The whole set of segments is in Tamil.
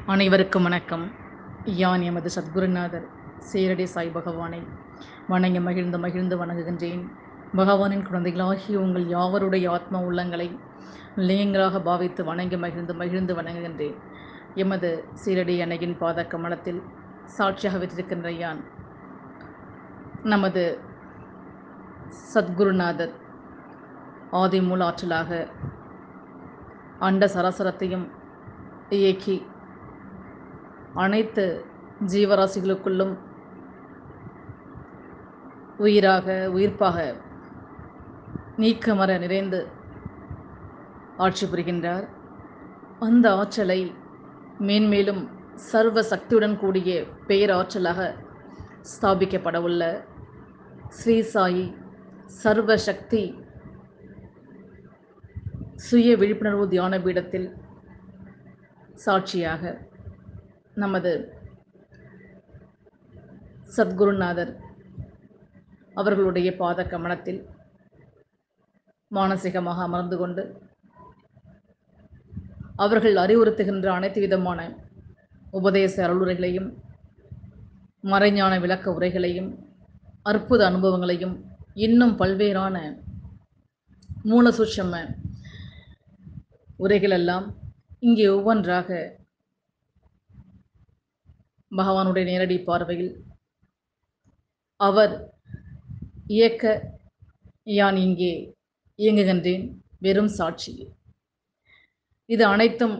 அனைவருக்கும் வணக்கம் யான் எமது சத்குருநாதர் சீரடி சாய் பகவானை வணங்கி மகிழ்ந்து மகிழ்ந்து வணங்குகின்றேன் பகவானின் குழந்தைகளாகிய உங்கள் யாவருடைய ஆத்ம உள்ளங்களை லிங்கங்களாக பாவித்து வணங்கி மகிழ்ந்து மகிழ்ந்து வணங்குகின்றேன் எமது சீரடி அன்னையின் பாத கமலத்தில் சாட்சியாக விற்றிருக்கின்ற யான் நமது சத்குருநாதர் ஆதி மூலாற்றலாக அண்ட சராசரத்தையும் இயக்கி அனைத்து ஜீவராசிகளுக்குள்ளும் உயிராக உயிர்ப்பாக நீக்கமர நிறைந்து ஆட்சி புரிகின்றார் அந்த ஆற்றலை மேன்மேலும் சர்வ சக்தியுடன் கூடிய பேராற்றலாக ஸ்தாபிக்கப்படவுள்ள ஸ்ரீ சாயி சர்வ சக்தி சுய விழிப்புணர்வு தியான பீடத்தில் சாட்சியாக நமது சத்குருநாதர் அவர்களுடைய பாத கமனத்தில் மானசீகமாக அமர்ந்து கொண்டு அவர்கள் அறிவுறுத்துகின்ற அனைத்து விதமான உபதேச அருளுரைகளையும் மறைஞான விளக்க உரைகளையும் அற்புத அனுபவங்களையும் இன்னும் பல்வேறான மூலசூட்சம உரைகளெல்லாம் இங்கே ஒவ்வொன்றாக பகவானுடைய நேரடி பார்வையில் அவர் இயக்க யான் இங்கே இயங்குகின்றேன் வெறும் சாட்சி இது அனைத்தும்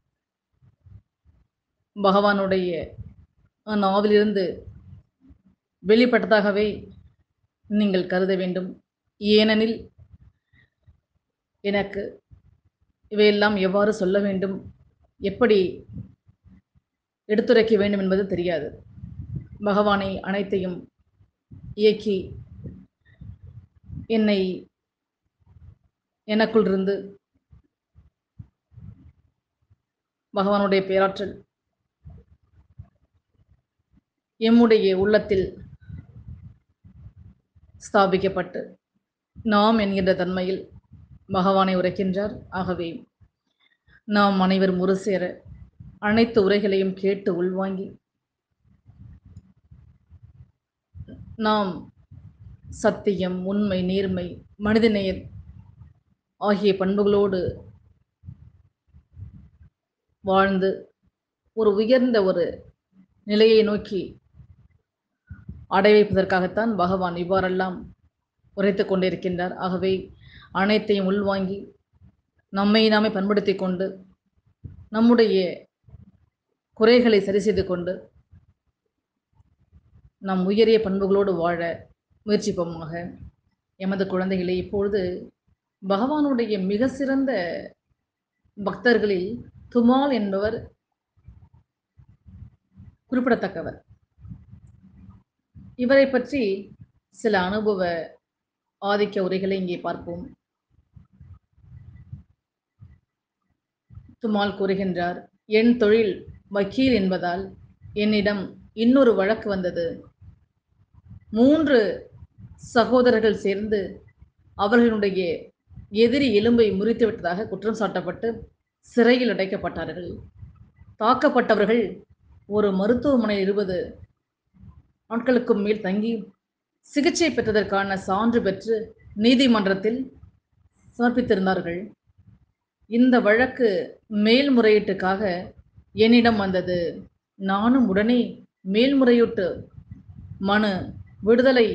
பகவானுடைய நாவிலிருந்து வெளிப்பட்டதாகவே நீங்கள் கருத வேண்டும் ஏனெனில் எனக்கு இவையெல்லாம் எவ்வாறு சொல்ல வேண்டும் எப்படி எடுத்துரைக்க வேண்டும் என்பது தெரியாது பகவானை அனைத்தையும் இயக்கி என்னை எனக்குள் இருந்து பகவானுடைய பேராற்றல் எம்முடைய உள்ளத்தில் ஸ்தாபிக்கப்பட்டு நாம் என்கின்ற தன்மையில் பகவானை உரைக்கின்றார் ஆகவே நாம் அனைவரும் ஒரு சேர அனைத்து உரைகளையும் கேட்டு உள்வாங்கி நாம் சத்தியம் உண்மை நேர்மை மனிதநேயர் ஆகிய பண்புகளோடு வாழ்ந்து ஒரு உயர்ந்த ஒரு நிலையை நோக்கி அடை வைப்பதற்காகத்தான் பகவான் இவ்வாறெல்லாம் உரைத்து கொண்டிருக்கின்றார் ஆகவே அனைத்தையும் உள்வாங்கி நம்மை நாமே பண்படுத்தி கொண்டு நம்முடைய குறைகளை சரி செய்து கொண்டு நம் உயரிய பண்புகளோடு வாழ முயற்சிப்போமாக எமது குழந்தைகளை இப்பொழுது பகவானுடைய மிக சிறந்த பக்தர்களில் துமால் என்பவர் குறிப்பிடத்தக்கவர் இவரை பற்றி சில அனுபவ ஆதிக்க உரைகளை இங்கே பார்ப்போம் துமால் கூறுகின்றார் என் தொழில் வக்கீல் என்பதால் என்னிடம் இன்னொரு வழக்கு வந்தது மூன்று சகோதரர்கள் சேர்ந்து அவர்களுடைய எதிரி எலும்பை முறித்து விட்டதாக குற்றம் சாட்டப்பட்டு சிறையில் அடைக்கப்பட்டார்கள் தாக்கப்பட்டவர்கள் ஒரு மருத்துவமனையில் இருபது நாட்களுக்கும் மேல் தங்கி சிகிச்சை பெற்றதற்கான சான்று பெற்று நீதிமன்றத்தில் சமர்ப்பித்திருந்தார்கள் இந்த வழக்கு மேல்முறையீட்டுக்காக என்னிடம் வந்தது நானும் உடனே மேல்முறையீட்டு மனு விடுதலை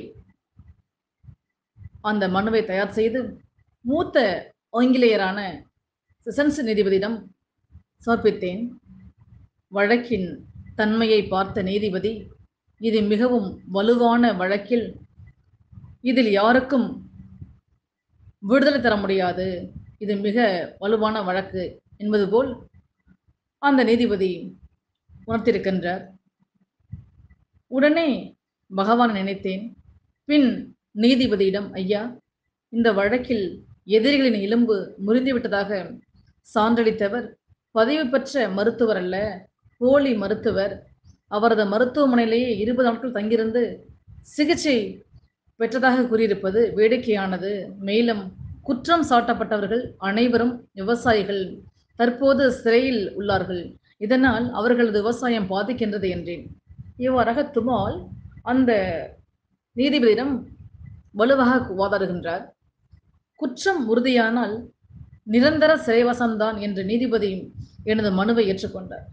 அந்த மனுவை தயார் செய்து மூத்த ஆங்கிலேயரான செசன்ஸ் நீதிபதியிடம் சமர்ப்பித்தேன் வழக்கின் தன்மையை பார்த்த நீதிபதி இது மிகவும் வலுவான வழக்கில் இதில் யாருக்கும் விடுதலை தர முடியாது இது மிக வலுவான வழக்கு என்பது போல் அந்த நீதிபதி உணர்த்திருக்கின்றார் உடனே பகவான் நினைத்தேன் பின் நீதிபதியிடம் ஐயா இந்த வழக்கில் எதிரிகளின் எலும்பு முறிந்துவிட்டதாக சான்றளித்தவர் பதவி பெற்ற மருத்துவர் அல்ல போலி மருத்துவர் அவரது மருத்துவமனையிலேயே இருபது நாட்கள் தங்கியிருந்து சிகிச்சை பெற்றதாக கூறியிருப்பது வேடிக்கையானது மேலும் குற்றம் சாட்டப்பட்டவர்கள் அனைவரும் விவசாயிகள் தற்போது சிறையில் உள்ளார்கள் இதனால் அவர்களது விவசாயம் பாதிக்கின்றது என்றேன் இவ்வாறாக துமால் அந்த நீதிபதியிடம் வலுவாக வாதாடுகின்றார் குற்றம் உறுதியானால் நிரந்தர சிறைவாசம்தான் என்று நீதிபதி எனது மனுவை ஏற்றுக்கொண்டார்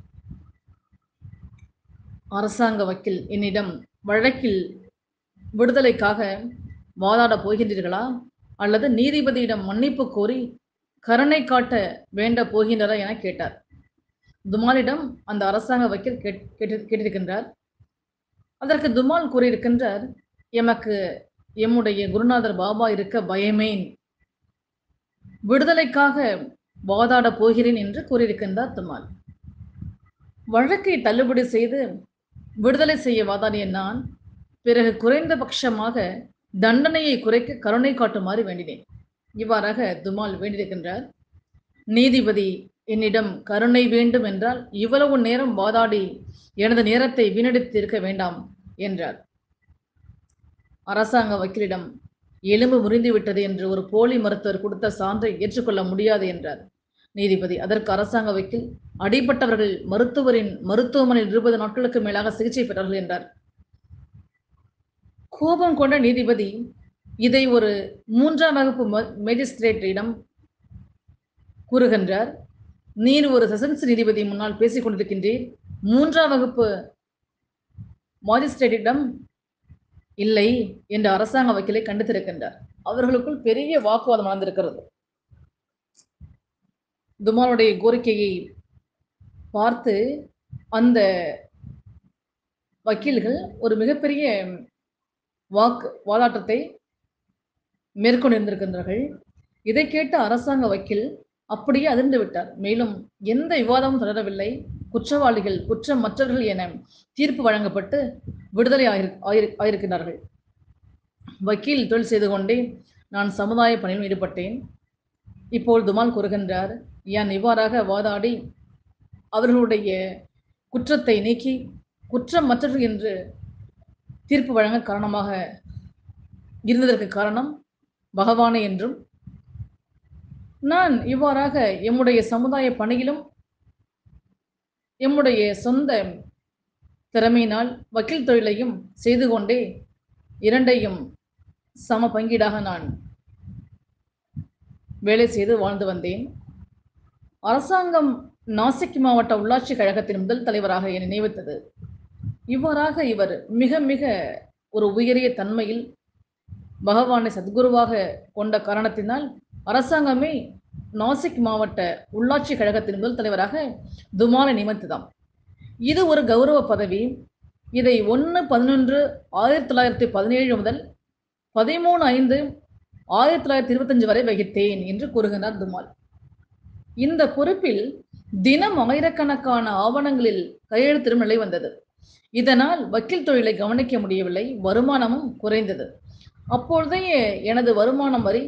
அரசாங்க வக்கீல் என்னிடம் வழக்கில் விடுதலைக்காக வாதாடப் போகின்றீர்களா அல்லது நீதிபதியிடம் மன்னிப்பு கோரி கருணை காட்ட வேண்ட போகின்றதா என கேட்டார் துமாலிடம் அந்த அரசாங்க வக்கீல் கேட் கேட்டு- கேட்டிருக்கின்றார் அதற்கு துமால் கூறியிருக்கின்றார் எமக்கு எம்முடைய குருநாதர் பாபா இருக்க பயமேன் விடுதலைக்காக வாதாடப் போகிறேன் என்று கூறியிருக்கின்றார் துமால் வழக்கை தள்ளுபடி செய்து விடுதலை செய்ய வாதாடிய நான் பிறகு குறைந்தபட்சமாக தண்டனையை குறைக்க கருணை காட்டுமாறு வேண்டினேன் இவ்வாறாக துமால் வேண்டியிருக்கின்றார் நீதிபதி என்னிடம் கருணை வேண்டும் என்றால் இவ்வளவு நேரம் வாதாடி எனது நேரத்தை வீணடித்து இருக்க வேண்டாம் என்றார் அரசாங்க வக்கீலிடம் எலும்பு முறிந்து விட்டது என்று ஒரு போலி மருத்துவர் கொடுத்த சான்றை ஏற்றுக்கொள்ள முடியாது என்றார் நீதிபதி அதற்கு அரசாங்க வக்கீல் அடிபட்டவர்கள் மருத்துவரின் மருத்துவமனையில் இருபது நாட்களுக்கு மேலாக சிகிச்சை பெற்றார்கள் என்றார் கோபம் கொண்ட நீதிபதி இதை ஒரு மூன்றாம் வகுப்பு ம- மேஜிஸ்ட்ரேட்டிடம் கூறுகின்றார் நீர் ஒரு செஷன்ஸ் நீதிபதி முன்னால் பேசிக் கொண்டிருக்கின்றீர் மூன்றாம் வகுப்பு மாஜிஸ்ட்ரேட்டிடம் இல்லை என்று அரசாங்க வக்கீலை கண்டித்திருக்கின்றார் அவர்களுக்குள் பெரிய வாக்குவாதம் நடந்திருக்கிறது துமாலுடைய கோரிக்கையை பார்த்து அந்த வக்கீல்கள் ஒரு மிகப்பெரிய வாக்கு வாதாட்டத்தை மேற்கொண்டிருந்திருக்கின்றார்கள் இதை கேட்ட அரசாங்க வக்கீல் அப்படியே அதிர்ந்து விட்டார் மேலும் எந்த விவாதமும் தொடரவில்லை குற்றவாளிகள் குற்றமற்றவர்கள் என தீர்ப்பு வழங்கப்பட்டு விடுதலை ஆயிரு ஆயிரு- ஆயிருக்கிறார்கள் வக்கீல் தொழில் செய்து கொண்டே நான் சமுதாய பணியில் ஈடுபட்டேன் இப்போது துமால் கூறுகின்றார் யான் இவ்வாறாக வாதாடி அவர்களுடைய குற்றத்தை நீக்கி குற்றமற்றவர்கள் என்று தீர்ப்பு வழங்க காரணமாக இருந்ததற்கு காரணம் பகவானே என்றும் நான் இவ்வாறாக எம்முடைய சமுதாய பணியிலும் எம்முடைய சொந்த திறமையினால் வக்கீல் தொழிலையும் செய்து கொண்டே இரண்டையும் சம பங்கீடாக நான் வேலை செய்து வாழ்ந்து வந்தேன் அரசாங்கம் நாசிக் மாவட்ட உள்ளாட்சி கழகத்தின் முதல் தலைவராக என்னை நியமித்தது இவ்வாறாக இவர் மிக மிக ஒரு உயரிய தன்மையில் பகவானை சத்குருவாக கொண்ட காரணத்தினால் அரசாங்கமே நாசிக் மாவட்ட உள்ளாட்சி கழகத்தின் முதல் தலைவராக துமாலை நியமித்ததாம் இது ஒரு கௌரவ பதவி இதை ஒன்று பதினொன்று ஆயிரத்தி தொள்ளாயிரத்தி பதினேழு முதல் பதிமூணு ஐந்து ஆயிரத்தி தொள்ளாயிரத்தி இருபத்தஞ்சு வரை வகித்தேன் என்று கூறுகிறார் துமால் இந்த பொறுப்பில் தினம் ஆயிரக்கணக்கான ஆவணங்களில் கையெழுத்திடும் நிலை வந்தது இதனால் வக்கீல் தொழிலை கவனிக்க முடியவில்லை வருமானமும் குறைந்தது அப்பொழுதைய எனது வருமானம் வரி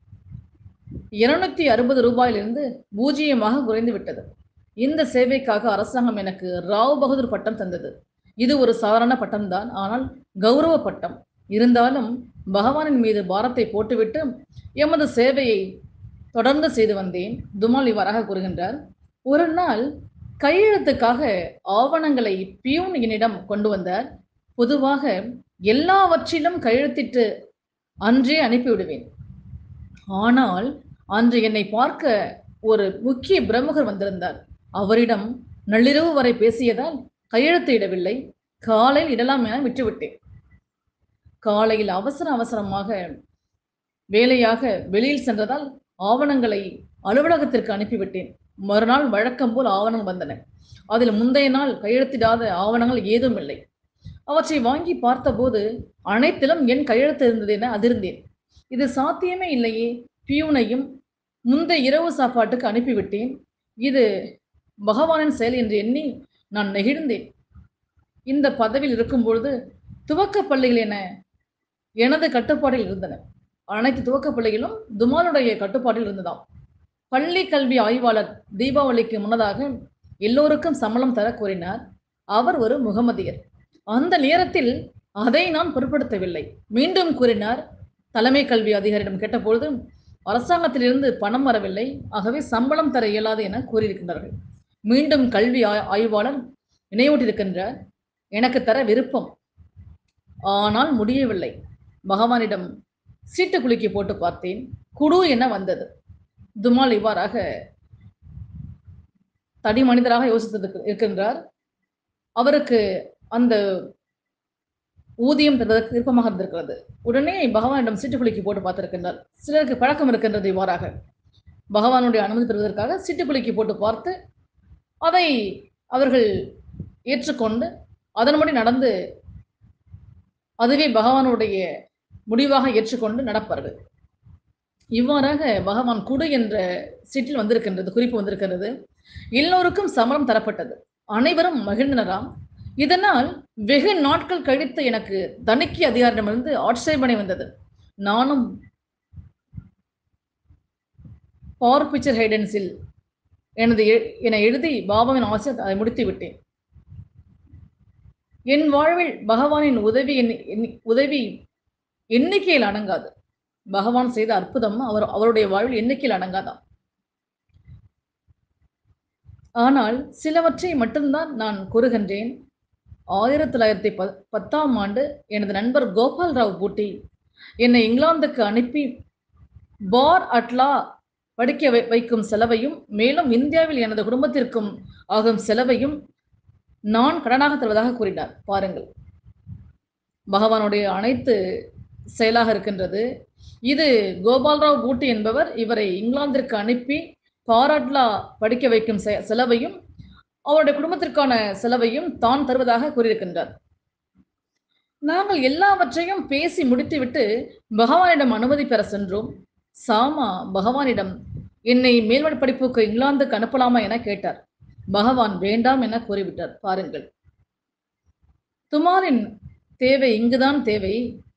இருநூத்தி அறுபது ரூபாயிலிருந்து பூஜ்ஜியமாக குறைந்து விட்டது இந்த சேவைக்காக அரசாங்கம் எனக்கு ராவ் பகதூர் பட்டம் தந்தது இது ஒரு சாதாரண பட்டம்தான் ஆனால் கௌரவ பட்டம் இருந்தாலும் பகவானின் மீது பாரத்தை போட்டுவிட்டு எமது சேவையை தொடர்ந்து செய்து வந்தேன் துமால் இவ்வாறாக கூறுகின்றார் ஒரு நாள் கையெழுத்துக்காக ஆவணங்களை பியூன் என்னிடம் கொண்டு வந்தார் பொதுவாக எல்லாவற்றிலும் கையெழுத்திட்டு அன்றே அனுப்பிவிடுவேன் ஆனால் அன்று என்னை பார்க்க ஒரு முக்கிய பிரமுகர் வந்திருந்தார் அவரிடம் நள்ளிரவு வரை பேசியதால் கையெழுத்து இடவில்லை காலையில் இடலாம் என விட்டுவிட்டேன் காலையில் அவசர அவசரமாக வேலையாக வெளியில் சென்றதால் ஆவணங்களை அலுவலகத்திற்கு அனுப்பிவிட்டேன் மறுநாள் வழக்கம் போல் ஆவணங்கள் வந்தன அதில் முந்தைய நாள் கையெழுத்திடாத ஆவணங்கள் ஏதும் இல்லை அவற்றை வாங்கி பார்த்தபோது அனைத்திலும் என் கையெழுத்து இருந்தது என அதிர்ந்தேன் இது சாத்தியமே இல்லையே பியூனையும் முந்தைய இரவு சாப்பாட்டுக்கு அனுப்பிவிட்டேன் இது பகவானின் செயல் என்று எண்ணி நான் நெகிழ்ந்தேன் இந்த பதவியில் இருக்கும் பொழுது துவக்க பள்ளிகள் என எனது கட்டுப்பாட்டில் இருந்தன அனைத்து துவக்க பள்ளிகளும் துமாலுடைய கட்டுப்பாட்டில் இருந்ததாம் பள்ளி கல்வி ஆய்வாளர் தீபாவளிக்கு முன்னதாக எல்லோருக்கும் சம்பளம் தர கோரினார் அவர் ஒரு முகமதியர் அந்த நேரத்தில் அதை நான் பொருட்படுத்தவில்லை மீண்டும் கூறினார் தலைமை கல்வி அதிகாரியிடம் கேட்டபொழுது அரசாங்கத்திலிருந்து பணம் வரவில்லை ஆகவே சம்பளம் தர இயலாது என கூறியிருக்கின்றார்கள் மீண்டும் கல்வி ஆய்- ஆய்வாளர் நினைவூட்டியிருக்கின்றார் எனக்கு தர விருப்பம் ஆனால் முடியவில்லை பகவானிடம் சீட்டு குலுக்கி போட்டு பார்த்தேன் குடு என வந்தது துமால் இவ்வாறாக தனி மனிதராக யோசித்தது இருக்கின்றார் அவருக்கு அந்த ஊதியம் பெறுவதற்கு விருப்பமாக இருந்திருக்கிறது உடனே பகவானிடம் சீட்டு குலுக்கி போட்டு பார்த்திருக்கின்றார் சிலருக்கு பழக்கம் இருக்கின்றது இவ்வாறாக பகவானுடைய அனுமதி பெறுவதற்காக சீட்டு குலுக்கி போட்டு பார்த்து அதை அவர்கள் ஏற்றுக்கொண்டு அதன்படி நடந்து அதுவே பகவானுடைய முடிவாக ஏற்றுக்கொண்டு நடப்பார்கள் இவ்வாறாக பகவான் குடு என்ற சீட்டில் வந்திருக்கின்றது குறிப்பு வந்திருக்கின்றது எல்லோருக்கும் சமரம் தரப்பட்டது அனைவரும் மகிழ்ந்தனராம் இதனால் வெகு நாட்கள் கழித்து எனக்கு தணிக்கை அதிகாரிடமிருந்து ஆட்சேபனை வந்தது நானும் பவர் பிக்சர் ஹைடன்ஸில் எனது எ- என எழுதி பாபாவின் ஆசை அதை முடித்து விட்டேன் என் வாழ்வில் பகவானின் உதவி எண்ணி- எண்ணி- உதவி எண்ணிக்கையில் அடங்காது பகவான் செய்த அற்புதம் அவர் அவருடைய வாழ்வில் எண்ணிக்கையில் அடங்காதாம் ஆனால் சிலவற்றை மட்டும்தான் நான் கூறுகின்றேன் ஆயிரத்தி தொள்ளாயிரத்தி ப பத்தாம் ஆண்டு எனது நண்பர் கோபால் ராவ் பூட்டி என்னை இங்கிலாந்துக்கு அனுப்பி பார் அட்லா படிக்க வை- வைக்கும் செலவையும் மேலும் இந்தியாவில் எனது குடும்பத்திற்கும் ஆகும் செலவையும் நான் கடனாக தருவதாக கூறினார் பாருங்கள் பகவானுடைய அனைத்து செயலாக இருக்கின்றது இது கோபால்ராவ் பூட்டி என்பவர் இவரை இங்கிலாந்திற்கு அனுப்பி பாராட்லா படிக்க வைக்கும் செ- செலவையும் அவருடைய குடும்பத்திற்கான செலவையும் தான் தருவதாக கூறியிருக்கின்றார் நாங்கள் எல்லாவற்றையும் பேசி முடித்துவிட்டு பகவானிடம் அனுமதி பெற சென்றோம் சாமா பகவானிடம் என்னை மேல்வழி படிப்புக்கு இங்கிலாந்துக்கு அனுப்பலாமா என கேட்டார் பகவான் வேண்டாம் என கூறிவிட்டார் பாருங்கள் துமாரின் தேவை இங்குதான் தேவை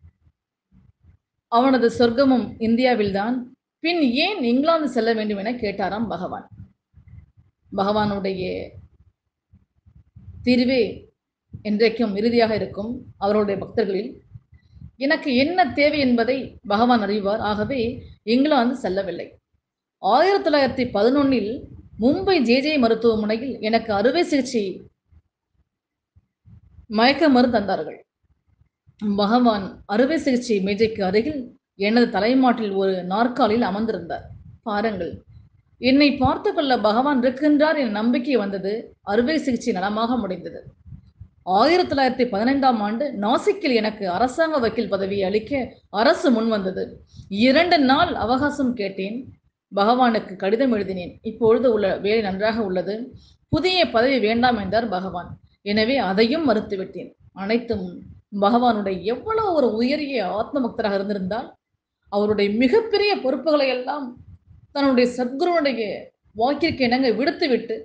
அவனது சொர்க்கமும் இந்தியாவில்தான் பின் ஏன் இங்கிலாந்து செல்ல வேண்டும் என கேட்டாராம் பகவான் பகவானுடைய தீர்வே என்றைக்கும் இறுதியாக இருக்கும் அவருடைய பக்தர்களில் எனக்கு என்ன தேவை என்பதை பகவான் அறிவார் ஆகவே இங்கிலாந்து செல்லவில்லை ஆயிரத்தி தொள்ளாயிரத்தி பதினொன்னில் மும்பை ஜேஜே மருத்துவமனையில் எனக்கு அறுவை சிகிச்சை மயக்க மருந்து தந்தார்கள் பகவான் அறுவை சிகிச்சை மேஜைக்கு அருகில் எனது தலைமாட்டில் ஒரு நாற்காலியில் அமர்ந்திருந்தார் பாருங்கள் என்னை பார்த்து கொள்ள பகவான் இருக்கின்றார் என நம்பிக்கை வந்தது அறுவை சிகிச்சை நலமாக முடிந்தது ஆயிரத்தி தொள்ளாயிரத்தி பதினைந்தாம் ஆண்டு நாசிக்கில் எனக்கு அரசாங்க வக்கீல் பதவியை அளிக்க அரசு முன் வந்தது இரண்டு நாள் அவகாசம் கேட்டேன் பகவானுக்கு கடிதம் எழுதினேன் இப்பொழுது உள்ள வேலை நன்றாக உள்ளது புதிய பதவி வேண்டாம் என்றார் பகவான் எனவே அதையும் மறுத்துவிட்டேன் அனைத்தும் பகவானுடைய எவ்வளவு ஒரு உயரிய ஆத்ம பக்தராக இருந்திருந்தால் அவருடைய மிகப்பெரிய பொறுப்புகளை எல்லாம் தன்னுடைய சத்குருவுடைய வாக்கிற்கு இணங்க விடுத்துவிட்டு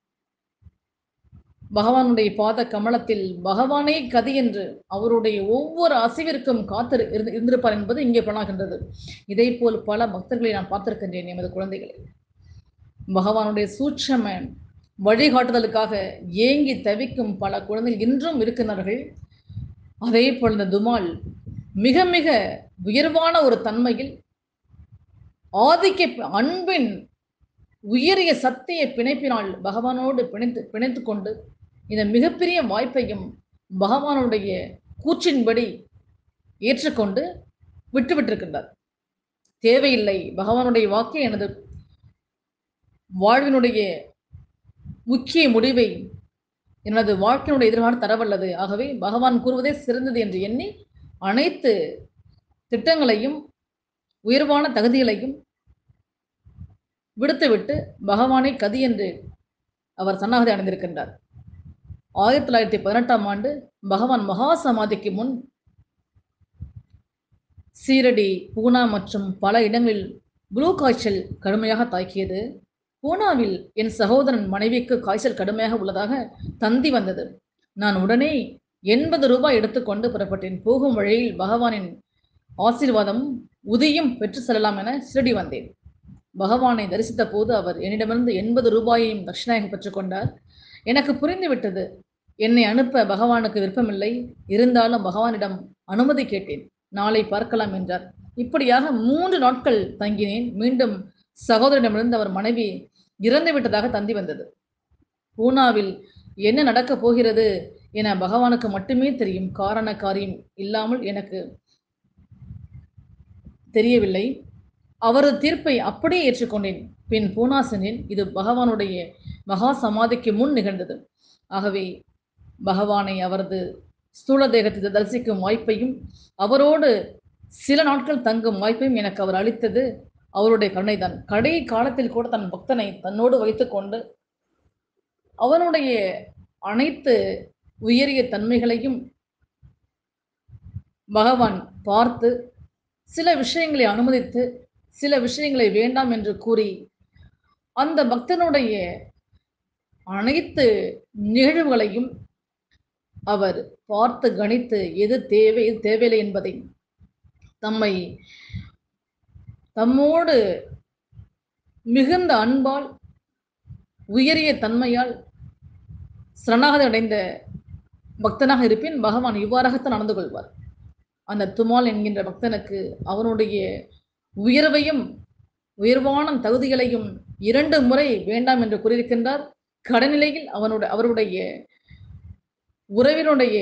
பகவானுடைய பாத கமலத்தில் பகவானே கதி என்று அவருடைய ஒவ்வொரு அசைவிற்கும் காத்து இருந்து இருந்திருப்பார் என்பது இங்கே புலனாகின்றது இதே போல் பல பக்தர்களை நான் பார்த்திருக்கின்றேன் எமது குழந்தைகளை பகவானுடைய சூட்சம வழிகாட்டுதலுக்காக ஏங்கி தவிக்கும் பல குழந்தைகள் இன்றும் இருக்கின்றார்கள் அதே போல் இந்த துமால் மிக மிக உயர்வான ஒரு தன்மையில் ஆதிக்க அன்பின் உயரிய சத்திய பிணைப்பினால் பகவானோடு பிணைத்து பிணைத்து கொண்டு இந்த மிகப்பெரிய வாய்ப்பையும் பகவானுடைய கூற்றின்படி ஏற்றுக்கொண்டு விட்டுவிட்டிருக்கின்றார் தேவையில்லை பகவானுடைய வாக்கு எனது வாழ்வினுடைய முக்கிய முடிவை எனது வாழ்க்கையினுடைய எதிர்காலம் தரவல்லது ஆகவே பகவான் கூறுவதே சிறந்தது என்று எண்ணி அனைத்து திட்டங்களையும் உயர்வான தகுதிகளையும் விடுத்துவிட்டு பகவானை கதி என்று அவர் சன்னாகதி அடைந்திருக்கின்றார் ஆயிரத்தி தொள்ளாயிரத்தி பதினெட்டாம் ஆண்டு பகவான் மகா சமாதிக்கு முன் சீரடி பூனா மற்றும் பல இடங்களில் ப்ளூ காய்ச்சல் கடுமையாக தாக்கியது பூனாவில் என் சகோதரன் மனைவிக்கு காய்ச்சல் கடுமையாக உள்ளதாக தந்தி வந்தது நான் உடனே எண்பது ரூபாய் எடுத்துக்கொண்டு புறப்பட்டேன் போகும் வழியில் பகவானின் ஆசீர்வாதம் உதயம் பெற்று செல்லலாம் என சிரடி வந்தேன் பகவானை தரிசித்த போது அவர் என்னிடமிருந்து எண்பது ரூபாயையும் தட்சிணாக பெற்றுக்கொண்டார் எனக்கு புரிந்துவிட்டது என்னை அனுப்ப பகவானுக்கு விருப்பமில்லை இருந்தாலும் பகவானிடம் அனுமதி கேட்டேன் நாளை பார்க்கலாம் என்றார் இப்படியாக மூன்று நாட்கள் தங்கினேன் மீண்டும் சகோதரனிடமிருந்து அவர் மனைவி இறந்து விட்டதாக தந்தி வந்தது பூனாவில் என்ன நடக்கப் போகிறது என பகவானுக்கு மட்டுமே தெரியும் காரண காரியம் இல்லாமல் எனக்கு தெரியவில்லை அவரது தீர்ப்பை அப்படியே ஏற்றுக்கொண்டேன் பின் பூனா சென்றேன் இது பகவானுடைய மகா சமாதிக்கு முன் நிகழ்ந்தது ஆகவே பகவானை அவரது ஸ்தூல தேகத்தை தரிசிக்கும் வாய்ப்பையும் அவரோடு சில நாட்கள் தங்கும் வாய்ப்பையும் எனக்கு அவர் அளித்தது அவருடைய கருணைதான் கடை காலத்தில் கூட தன் பக்தனை தன்னோடு வைத்துக்கொண்டு அவனுடைய அனைத்து உயரிய தன்மைகளையும் பகவான் பார்த்து சில விஷயங்களை அனுமதித்து சில விஷயங்களை வேண்டாம் என்று கூறி அந்த பக்தனுடைய அனைத்து நிகழ்வுகளையும் அவர் பார்த்து கணித்து எது தேவை எது தேவையில்லை என்பதை தம்மை தம்மோடு மிகுந்த அன்பால் உயரிய தன்மையால் சரணாகதி அடைந்த பக்தனாக இருப்பேன் பகவான் இவ்வாறாகத்தான் நடந்து கொள்வார் அந்த துமால் என்கின்ற பக்தனுக்கு அவனுடைய உயர்வையும் உயர்வான தகுதிகளையும் இரண்டு முறை வேண்டாம் என்று கூறியிருக்கின்றார் கடநிலையில் அவனுடைய அவருடைய உறவினுடைய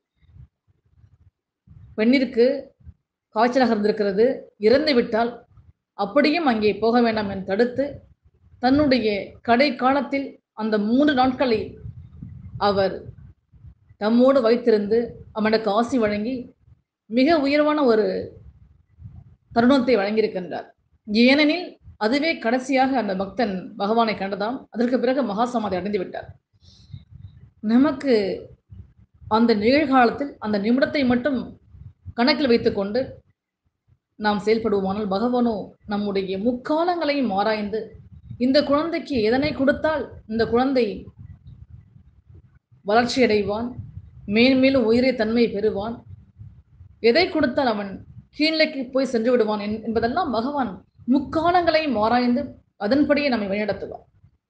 பெண்ணிற்கு காய்ச்சலாக இருந்திருக்கிறது இறந்து விட்டால் அப்படியும் அங்கே போக வேண்டாம் என்று தடுத்து தன்னுடைய கடை காலத்தில் அந்த மூன்று நாட்களை அவர் தம்மோடு வைத்திருந்து அவனுக்கு ஆசி வழங்கி மிக உயர்வான ஒரு தருணத்தை வழங்கியிருக்கின்றார் ஏனெனில் அதுவே கடைசியாக அந்த பக்தன் பகவானை கண்டதாம் அதற்கு பிறகு மகாசமாதி அடைந்து விட்டார் நமக்கு அந்த நிகழ்காலத்தில் அந்த நிமிடத்தை மட்டும் கணக்கில் வைத்துக்கொண்டு நாம் செயல்படுவோமானால் பகவானோ நம்முடைய முக்காலங்களையும் ஆராய்ந்து இந்த குழந்தைக்கு எதனை கொடுத்தால் இந்த குழந்தை வளர்ச்சி அடைவான் மேன்மேலும் உயிரை தன்மை பெறுவான் எதை கொடுத்தால் அவன் கீழ்நிலைக்கு போய் சென்று விடுவான் என்- என்பதெல்லாம் பகவான் முக்காலங்களையும் ஆராய்ந்து அதன்படியே நம்மை வழிநடத்துவார்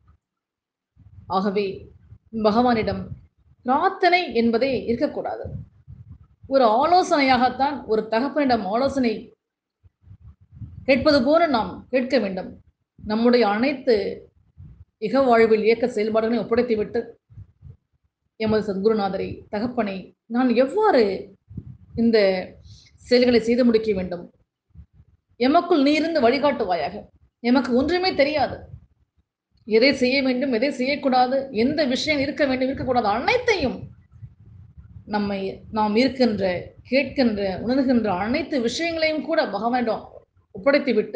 ஆகவே பகவானிடம் பிரார்த்தனை என்பதே இருக்கக்கூடாது ஒரு ஆலோசனையாகத்தான் ஒரு தகப்பனிடம் ஆலோசனை கேட்பது போல நாம் கேட்க வேண்டும் நம்முடைய அனைத்து இக வாழ்வில் இயக்க செயல்பாடுகளையும் ஒப்படைத்துவிட்டு எமது சத்குருநாதரை தகப்பனை நான் எவ்வாறு இந்த செயல்களை செய்து முடிக்க வேண்டும் எமக்குள் நீ இருந்து வழிகாட்டுவாயாக எமக்கு ஒன்றுமே தெரியாது எதை செய்ய வேண்டும் எதை செய்யக்கூடாது எந்த விஷயம் இருக்க வேண்டும் இருக்கக்கூடாது அனைத்தையும் நம்மை நாம் இருக்கின்ற கேட்கின்ற உணர்கின்ற அனைத்து விஷயங்களையும் கூட பகவானிடம் ஒப்படைத்து விட்டு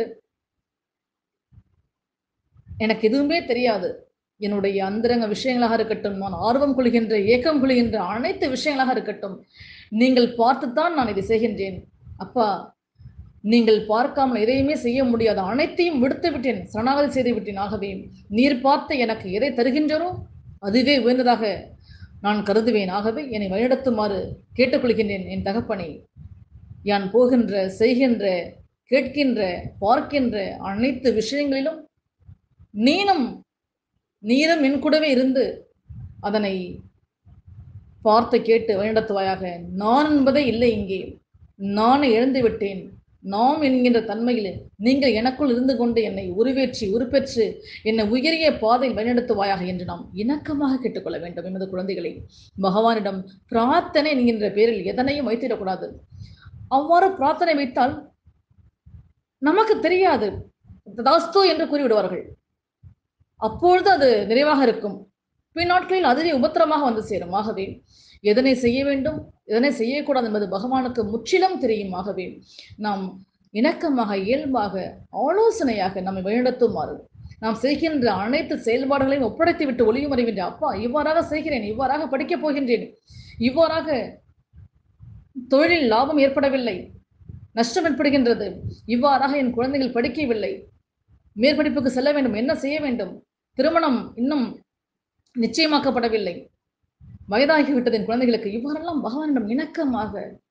எனக்கு எதுவுமே தெரியாது என்னுடைய அந்தரங்க விஷயங்களாக இருக்கட்டும் நான் ஆர்வம் கொள்கின்ற ஏக்கம் கொள்கின்ற அனைத்து விஷயங்களாக இருக்கட்டும் நீங்கள் பார்த்துத்தான் நான் இதை செய்கின்றேன் அப்பா நீங்கள் பார்க்காமல் எதையுமே செய்ய முடியாது அனைத்தையும் விடுத்து விட்டேன் சரணாகதி செய்து விட்டேன் ஆகவே நீர் பார்த்து எனக்கு எதை தருகின்றனோ அதுவே உயர்ந்ததாக நான் கருதுவேன் ஆகவே என்னை வழிநடத்துமாறு கேட்டுக்கொள்கின்றேன் என் தகப்பனை யான் போகின்ற செய்கின்ற கேட்கின்ற பார்க்கின்ற அனைத்து விஷயங்களிலும் நீனும் நீரும் என் கூடவே இருந்து அதனை பார்த்து கேட்டு வழிநடத்துவாயாக நான் என்பதே இல்லை இங்கே நானே இழந்து விட்டேன் நாம் என்கின்ற தன்மையில் நீங்கள் எனக்குள் இருந்து கொண்டு என்னை உருவேற்றி உருப்பெற்று என்னை உயரிய பாதையில் வழிநடத்துவாயாக என்று நாம் இணக்கமாக கேட்டுக்கொள்ள வேண்டும் எமது குழந்தைகளை பகவானிடம் பிரார்த்தனை என்கின்ற பேரில் எதனையும் வைத்திடக்கூடாது அவ்வாறு பிரார்த்தனை வைத்தால் நமக்கு தெரியாது ததாஸ்து என்று கூறிவிடுவார்கள் அப்பொழுது அது நிறைவாக இருக்கும் பின் நாட்களில் அதுவே உபத்திரமாக வந்து சேரும் ஆகவே எதனை செய்ய வேண்டும் எதனை செய்யக்கூடாது என்பது பகவானுக்கு முற்றிலும் தெரியும் ஆகவே நாம் இணக்கமாக இயல்பாக ஆலோசனையாக நம்மை வழிநடத்துமாறு நாம் செய்கின்ற அனைத்து செயல்பாடுகளையும் ஒப்படைத்து விட்டு ஒளியும் அறிவின்ற அப்பா இவ்வாறாக செய்கிறேன் இவ்வாறாக படிக்கப் போகின்றேன் இவ்வாறாக தொழிலில் லாபம் ஏற்படவில்லை நஷ்டம் ஏற்படுகின்றது இவ்வாறாக என் குழந்தைகள் படிக்கவில்லை மேற்படிப்புக்கு செல்ல வேண்டும் என்ன செய்ய வேண்டும் திருமணம் இன்னும் நிச்சயமாக்கப்படவில்லை வயதாகிவிட்டது என் குழந்தைகளுக்கு இவ்வாறெல்லாம் பகவானிடம் இணக்கமாக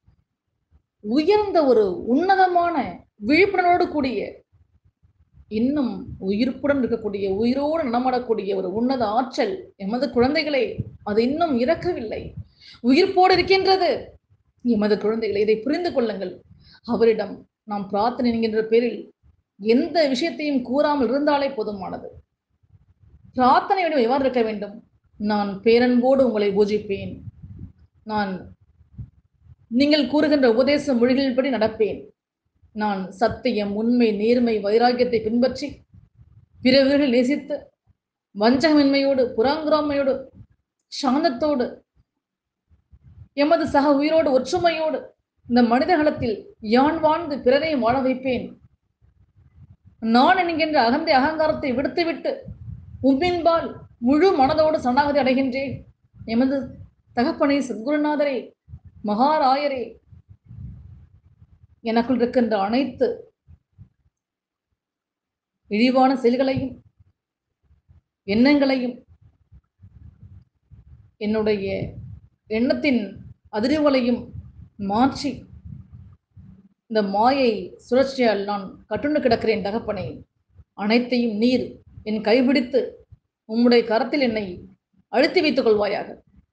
உயர்ந்த ஒரு உன்னதமான விழிப்புணர்வோடு கூடிய இன்னும் உயிர்ப்புடன் இருக்கக்கூடிய உயிரோடு நடமாடக்கூடிய ஒரு உன்னத ஆற்றல் எமது குழந்தைகளே அது இன்னும் இறக்கவில்லை உயிர்ப்போடு இருக்கின்றது எமது குழந்தைகளை இதை புரிந்து கொள்ளுங்கள் அவரிடம் நாம் பிரார்த்தனை என்கின்ற பேரில் எந்த விஷயத்தையும் கூறாமல் இருந்தாலே போதுமானது பிரார்த்தனை விட எவ்வாறு இருக்க வேண்டும் நான் பேரன்போடு உங்களை பூஜிப்பேன் நான் நீங்கள் கூறுகின்ற உபதேச மொழிகளின்படி நடப்பேன் நான் சத்தியம் உண்மை நேர்மை வைராக்கியத்தை பின்பற்றி பிறவர்கள் நேசித்து வஞ்சகமின்மையோடு புறாங்குறாமையோடு சாந்தத்தோடு எமது சக உயிரோடு ஒற்றுமையோடு இந்த மனிதகளத்தில் யான் வாழ்ந்து பிறரையும் வாழ வைப்பேன் நான் என்கின்ற அகந்தை அகங்காரத்தை விடுத்துவிட்டு உம்மின்பால் முழு மனதோடு சரணாகதி அடைகின்றேன் எமது தகப்பனை சத்குருநாதரே மகாராயரே எனக்குள் இருக்கின்ற அனைத்து இழிவான செயல்களையும் எண்ணங்களையும் என்னுடைய எண்ணத்தின் அதிர்வுகளையும் மாற்றி இந்த மாயை சுழற்சியால் நான் கட்டுண்டு கிடக்கிறேன் தகப்பனே அனைத்தையும் நீர் என் கைபிடித்து உம்முடைய கரத்தில் என்னை அழுத்தி வைத்துக் கொள்வாயாக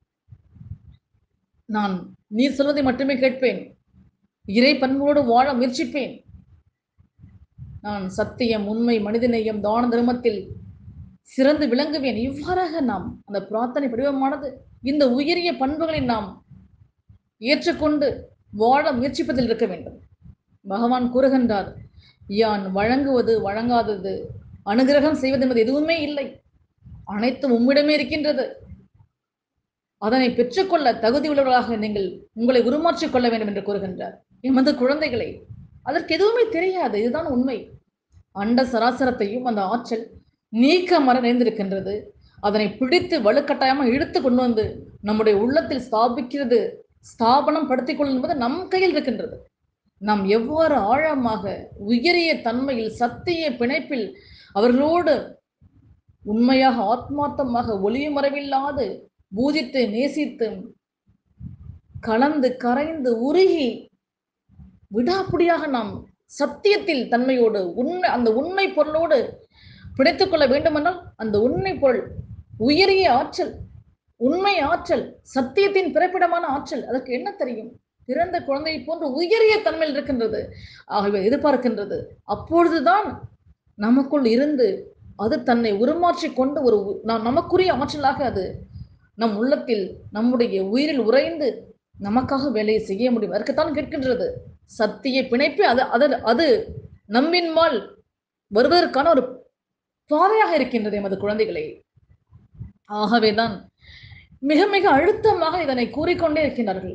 நான் நீர் சொல்வதை மட்டுமே கேட்பேன் இறை பண்போடு வாழ முயற்சிப்பேன் நான் சத்தியம் உண்மை மனிதநேயம் தான தர்மத்தில் சிறந்து விளங்குவேன் இவ்வாறாக நாம் அந்த பிரார்த்தனை படிவமானது இந்த உயரிய பண்புகளை நாம் ஏற்றுக்கொண்டு வாழ முயற்சிப்பதில் இருக்க வேண்டும் பகவான் கூறுகின்றார் யான் வழங்குவது வழங்காதது அனுகிரகம் செய்வது என்பது எதுவுமே இல்லை அனைத்தும் உம்மிடமே இருக்கின்றது அதனை பெற்றுக்கொள்ள தகுதி உள்ளவர்களாக நீங்கள் உங்களை உருமாற்றிக் கொள்ள வேண்டும் என்று கூறுகின்றார் எமது குழந்தைகளை அதற்கு எதுவுமே தெரியாது இதுதான் உண்மை அண்ட சராசரத்தையும் அந்த ஆற்றல் நீக்க மர நிறைந்திருக்கின்றது அதனை பிடித்து வலுக்கட்டாயமாக இழுத்து கொண்டு வந்து நம்முடைய உள்ளத்தில் ஸ்தாபிக்கிறது ஸ்தாபனம் படுத்திக் கொள்ளும் என்பது நம் கையில் இருக்கின்றது நாம் எவ்வாறு ஆழமாக உயரிய தன்மையில் சத்திய பிணைப்பில் அவர்களோடு உண்மையாக ஆத்மார்த்தமாக ஒளியும் மறைவில்லாது பூஜித்து நேசித்து கலந்து கரைந்து உருகி விடாப்பிடியாக நாம் சத்தியத்தில் தன்மையோடு உண்மை அந்த உண்மை பொருளோடு பிணைத்துக் கொள்ள வேண்டுமென்றால் அந்த உண்மை பொருள் உயரிய ஆற்றல் உண்மை ஆற்றல் சத்தியத்தின் பிறப்பிடமான ஆற்றல் அதற்கு என்ன தெரியும் பிறந்த குழந்தை போன்று உயரிய தன்மையில் இருக்கின்றது ஆகவே எதிர்பார்க்கின்றது அப்பொழுதுதான் நமக்குள் இருந்து அது தன்னை உருமாற்றி கொண்டு ஒரு உ- நாம் நமக்குரிய ஆற்றலாக அது நம் உள்ளத்தில் நம்முடைய உயிரில் உறைந்து நமக்காக வேலையை செய்ய முடியும் அதற்குத்தான் கேட்கின்றது சத்திய பிணைப்பு அது அது அது நம்பின்மால் வருவதற்கான ஒரு பாதையாக இருக்கின்றது எமது குழந்தைகளை ஆகவேதான் மிக மிக அழுத்தமாக இதனை கூறிக்கொண்டே இருக்கின்றார்கள்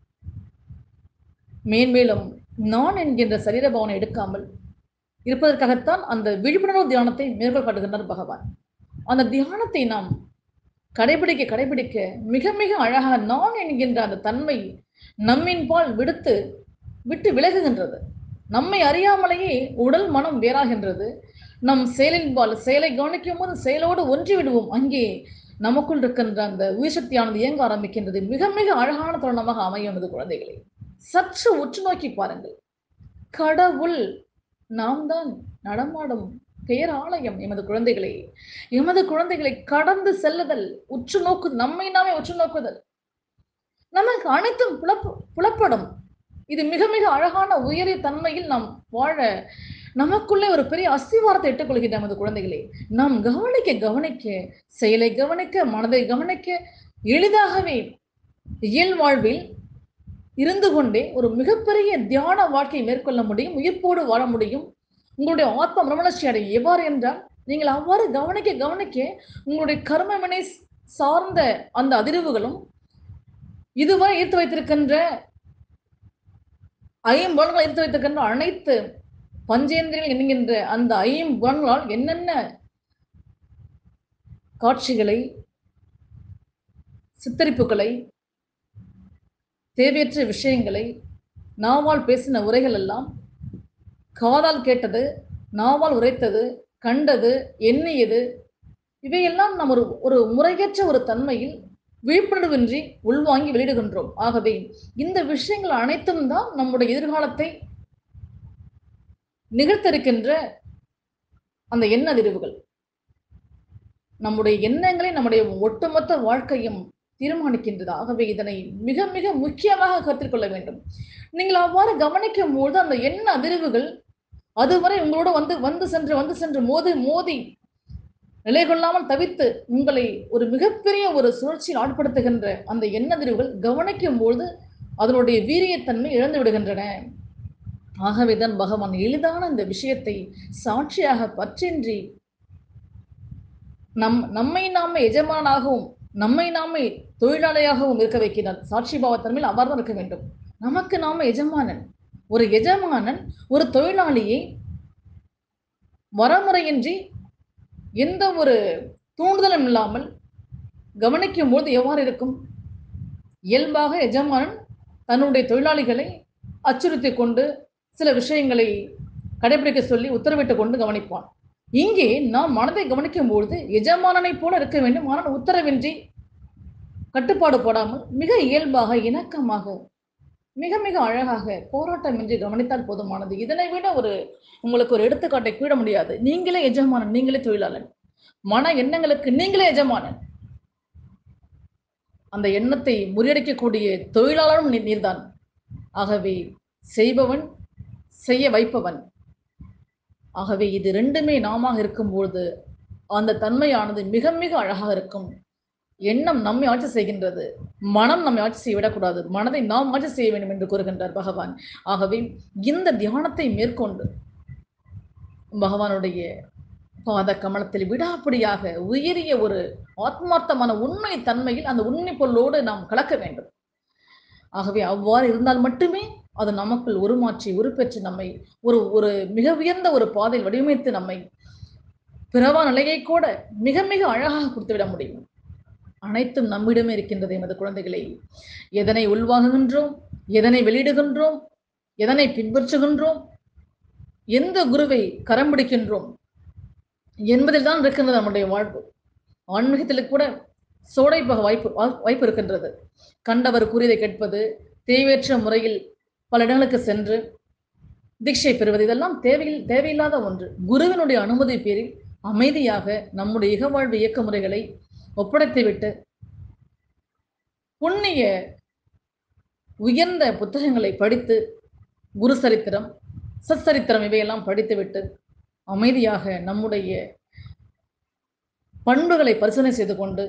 மேன்மேலும் நான் என்கின்ற சரீர பவனை எடுக்காமல் இருப்பதற்காகத்தான் அந்த விழிப்புணர்வு தியானத்தை மேற்கோள் காட்டுகின்றார் பகவான் அந்த தியானத்தை நாம் கடைபிடிக்க கடைபிடிக்க மிக மிக அழகாக நான் என்கின்ற அந்த தன்மை நம்மின் பால் விடுத்து விட்டு விலகுகின்றது நம்மை அறியாமலேயே உடல் மனம் வேறாகின்றது நம் செயலின் பால் செயலை கவனிக்கும் போது செயலோடு ஒன்றி விடுவோம் அங்கே நமக்குள் இருக்கின்ற அந்த உயிர் சக்தியானது இயங்க ஆரம்பிக்கின்றது மிக மிக அழகான தருணமாக அமையும் எனது குழந்தைகளை சற்று உற்று நோக்கி பாருங்கள் கடவுள் நாம் தான் நடமாடும் பெயர் ஆலயம் எமது குழந்தைகளை எமது குழந்தைகளை கடந்து செல்லுதல் உற்று நோக்கு நம்மை நாமே உற்று நோக்குதல் நமக்கு அனைத்தும் புலப்பு புலப்படும் இது மிக மிக அழகான உயரிய தன்மையில் நாம் வாழ நமக்குள்ளே ஒரு பெரிய அஸ்திவாரத்தை இட்டுக்கொள்கின்ற நமது குழந்தைகளை நாம் கவனிக்க கவனிக்க செயலை கவனிக்க மனதை கவனிக்க எளிதாகவே இயல் வாழ்வில் இருந்து கொண்டே ஒரு மிகப்பெரிய தியான வாழ்க்கையை மேற்கொள்ள முடியும் உயிர்ப்போடு வாழ முடியும் உங்களுடைய ஆத்ம மனமலர்ச்சி அடையும் எவ்வாறு என்றால் நீங்கள் அவ்வாறு கவனிக்க கவனிக்க உங்களுடைய கர்மவினை சார்ந்த அந்த அதிர்வுகளும் இதுவரை ஈர்த்து வைத்திருக்கின்ற ஐம்புலன்கள் ஈர்த்து வைத்திருக்கின்ற அனைத்து பஞ்சேந்திரியங்கள் என்கின்ற அந்த ஐம்புலன்களால் என்னென்ன காட்சிகளை சித்தரிப்புகளை தேவையற்ற விஷயங்களை நாவால் பேசின உரைகள் எல்லாம் காதால் கேட்டது நாவால் உரைத்தது கண்டது எண்ணியது இவையெல்லாம் நாம் ஒரு ஒரு முறையற்ற ஒரு தன்மையில் விழிப்புணர்வின்றி உள்வாங்கி வெளியிடுகின்றோம் ஆகவே இந்த விஷயங்கள் அனைத்தும் தான் நம்முடைய எதிர்காலத்தை நிகழ்த்திருக்கின்ற அந்த எண்ண அதிர்வுகள் நம்முடைய எண்ணங்களை நம்முடைய ஒட்டுமொத்த வாழ்க்கையும் தீர்மானிக்கின்றது ஆகவே இதனை மிக மிக முக்கியமாக கருத்தில் கொள்ள வேண்டும் நீங்கள் அவ்வாறு கவனிக்கும் போது அந்த எண்ண அதிர்வுகள் அதுவரை உங்களோட வந்து வந்து சென்று வந்து சென்று மோதி மோதி நிலை கொள்ளாமல் தவித்து உங்களை ஒரு மிகப்பெரிய ஒரு சுழற்சியில் ஆட்படுத்துகின்ற அந்த எண்ணதிர்வுகள் கவனிக்கும் பொழுது அதனுடைய வீரியத்தன்மை இழந்து விடுகின்றன ஆகவேதான் பகவான் எளிதான இந்த விஷயத்தை சாட்சியாக பற்றின்றி நம் நம்மை நாமே எஜமானாகவும் நம்மை நாமே தொழிலாளியாகவும் இருக்க வைக்கிறார் சாட்சி பாவத்தன்மையில் அவ்வாறு தான் இருக்க வேண்டும் நமக்கு நாம எஜமானன் ஒரு எஜமானன் ஒரு தொழிலாளியை வரமுறையின்றி எந்த ஒரு தூண்டுதலும் இல்லாமல் கவனிக்கும் போது எவ்வாறு இருக்கும் இயல்பாக எஜமானன் தன்னுடைய தொழிலாளிகளை அச்சுறுத்தி கொண்டு சில விஷயங்களை கடைபிடிக்க சொல்லி உத்தரவிட்டு கொண்டு கவனிப்பான் இங்கே நாம் மனதை கவனிக்கும் பொழுது எஜமானனை போல இருக்க வேண்டும் ஆனால் உத்தரவின்றி கட்டுப்பாடு போடாமல் மிக இயல்பாக இணக்கமாக மிக மிக அழகாக போராட்டமின்றி கவனித்தால் போதுமானது இதனை விட ஒரு உங்களுக்கு ஒரு எடுத்துக்காட்டை கூட முடியாது நீங்களே எஜமானன் நீங்களே தொழிலாளன் மன எண்ணங்களுக்கு நீங்களே எஜமானன் அந்த எண்ணத்தை முறியடிக்கக்கூடிய தொழிலாளரும் நீ- நீர்தான் ஆகவே செய்பவன் செய்ய வைப்பவன் ஆகவே இது ரெண்டுமே நாமாக இருக்கும்பொழுது அந்த தன்மையானது மிக மிக அழகாக இருக்கும் எண்ணம் நம்மை ஆட்சி செய்கின்றது மனம் நம்மை ஆட்சி செய்ய விடக்கூடாது மனதை நாம் ஆட்சி செய்ய வேண்டும் என்று கூறுகின்றார் பகவான் ஆகவே இந்த தியானத்தை மேற்கொண்டு பகவானுடைய பாத கமலத்தில் விடாப்பிடியாக உயரிய ஒரு ஆத்மார்த்தமான உண்மை தன்மையில் அந்த உண்மை பொருளோடு நாம் கலக்க வேண்டும் ஆகவே அவ்வாறு இருந்தால் மட்டுமே அது நமக்குள் உருமாற்றி உருப்பெற்று நம்மை ஒரு ஒரு மிக உயர்ந்த ஒரு பாதையில் வடிவமைத்து நம்மை பிறவா நிலையை கூட மிக மிக அழகாக கொடுத்துவிட முடியும் அனைத்தும் நம்மிடமே இருக்கின்றது எமது குழந்தைகளை எதனை உள்வாங்குகின்றோம் எதனை வெளியிடுகின்றோம் எதனை பின்பற்றுகின்றோம் எந்த குருவை கரம் பிடிக்கின்றோம் என்பதில் தான் இருக்கின்றது நம்முடைய வாழ்வு ஆன்மீகத்தில் கூட சோடை போக வாய்ப்பு வா- வாய்ப்பு இருக்கின்றது கண்டவர் கூறியதை கேட்பது தேவையற்ற முறையில் பல இடங்களுக்கு சென்று தீட்சை பெறுவது இதெல்லாம் தேவையில் தேவையில்லாத ஒன்று குருவினுடைய அனுமதி பேரில் அமைதியாக நம்முடைய இகவாழ்வு இயக்க முறைகளை ஒப்படைத்துவிட்டு புண்ணிய உயர்ந்த புத்தகங்களை படித்து குரு சரித்திரம் சச்சரித்திரம் இவையெல்லாம் படித்துவிட்டு அமைதியாக நம்முடைய பண்புகளை பரிசோதனை செய்து கொண்டு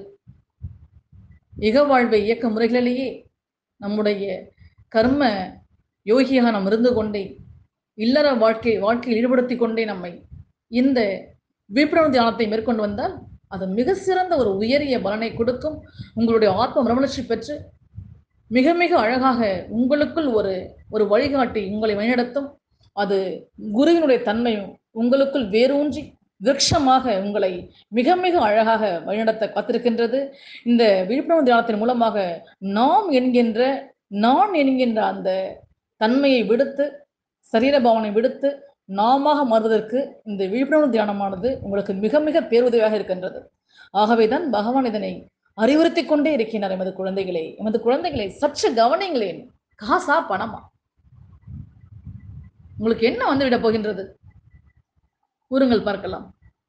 இகவாழ்வை இயக்க முறைகளிலேயே நம்முடைய கர்ம யோகியாக நாம் இருந்து கொண்டே இல்லற வாழ்க்கை வாழ்க்கையில் ஈடுபடுத்தி கொண்டே நம்மை இந்த விழிப்புணர்வு தியானத்தை மேற்கொண்டு வந்தால் அது மிக சிறந்த ஒரு உயரிய பலனை கொடுக்கும் உங்களுடைய ஆத்ம மறுமலர்ச்சி பெற்று மிக மிக அழகாக உங்களுக்குள் ஒரு ஒரு வழிகாட்டி உங்களை வழிநடத்தும் அது குருவினுடைய தன்மை உங்களுக்குள் வேரூன்றி விருட்சமாக உங்களை மிக மிக அழகாக வழிநடத்த காத்திருக்கின்றது இந்த விழிப்புணர்வு தியானத்தின் மூலமாக நாம் என்கின்ற நான் என்கின்ற அந்த தன்மையை விடுத்து சரீர பாவனை விடுத்து நாமாக மாறுவதற்கு இந்த விழிப்புணர்வு தியானமானது உங்களுக்கு மிக மிக பேருதவியாக இருக்கின்றது ஆகவேதான் பகவான் இதனை அறிவுறுத்தி கொண்டே இருக்கின்றார் எமது குழந்தைகளை எமது குழந்தைகளை சற்று கவனிங்களேன் காசா பணமா உங்களுக்கு என்ன வந்து விட போகின்றது கூறுங்கள் பார்க்கலாம்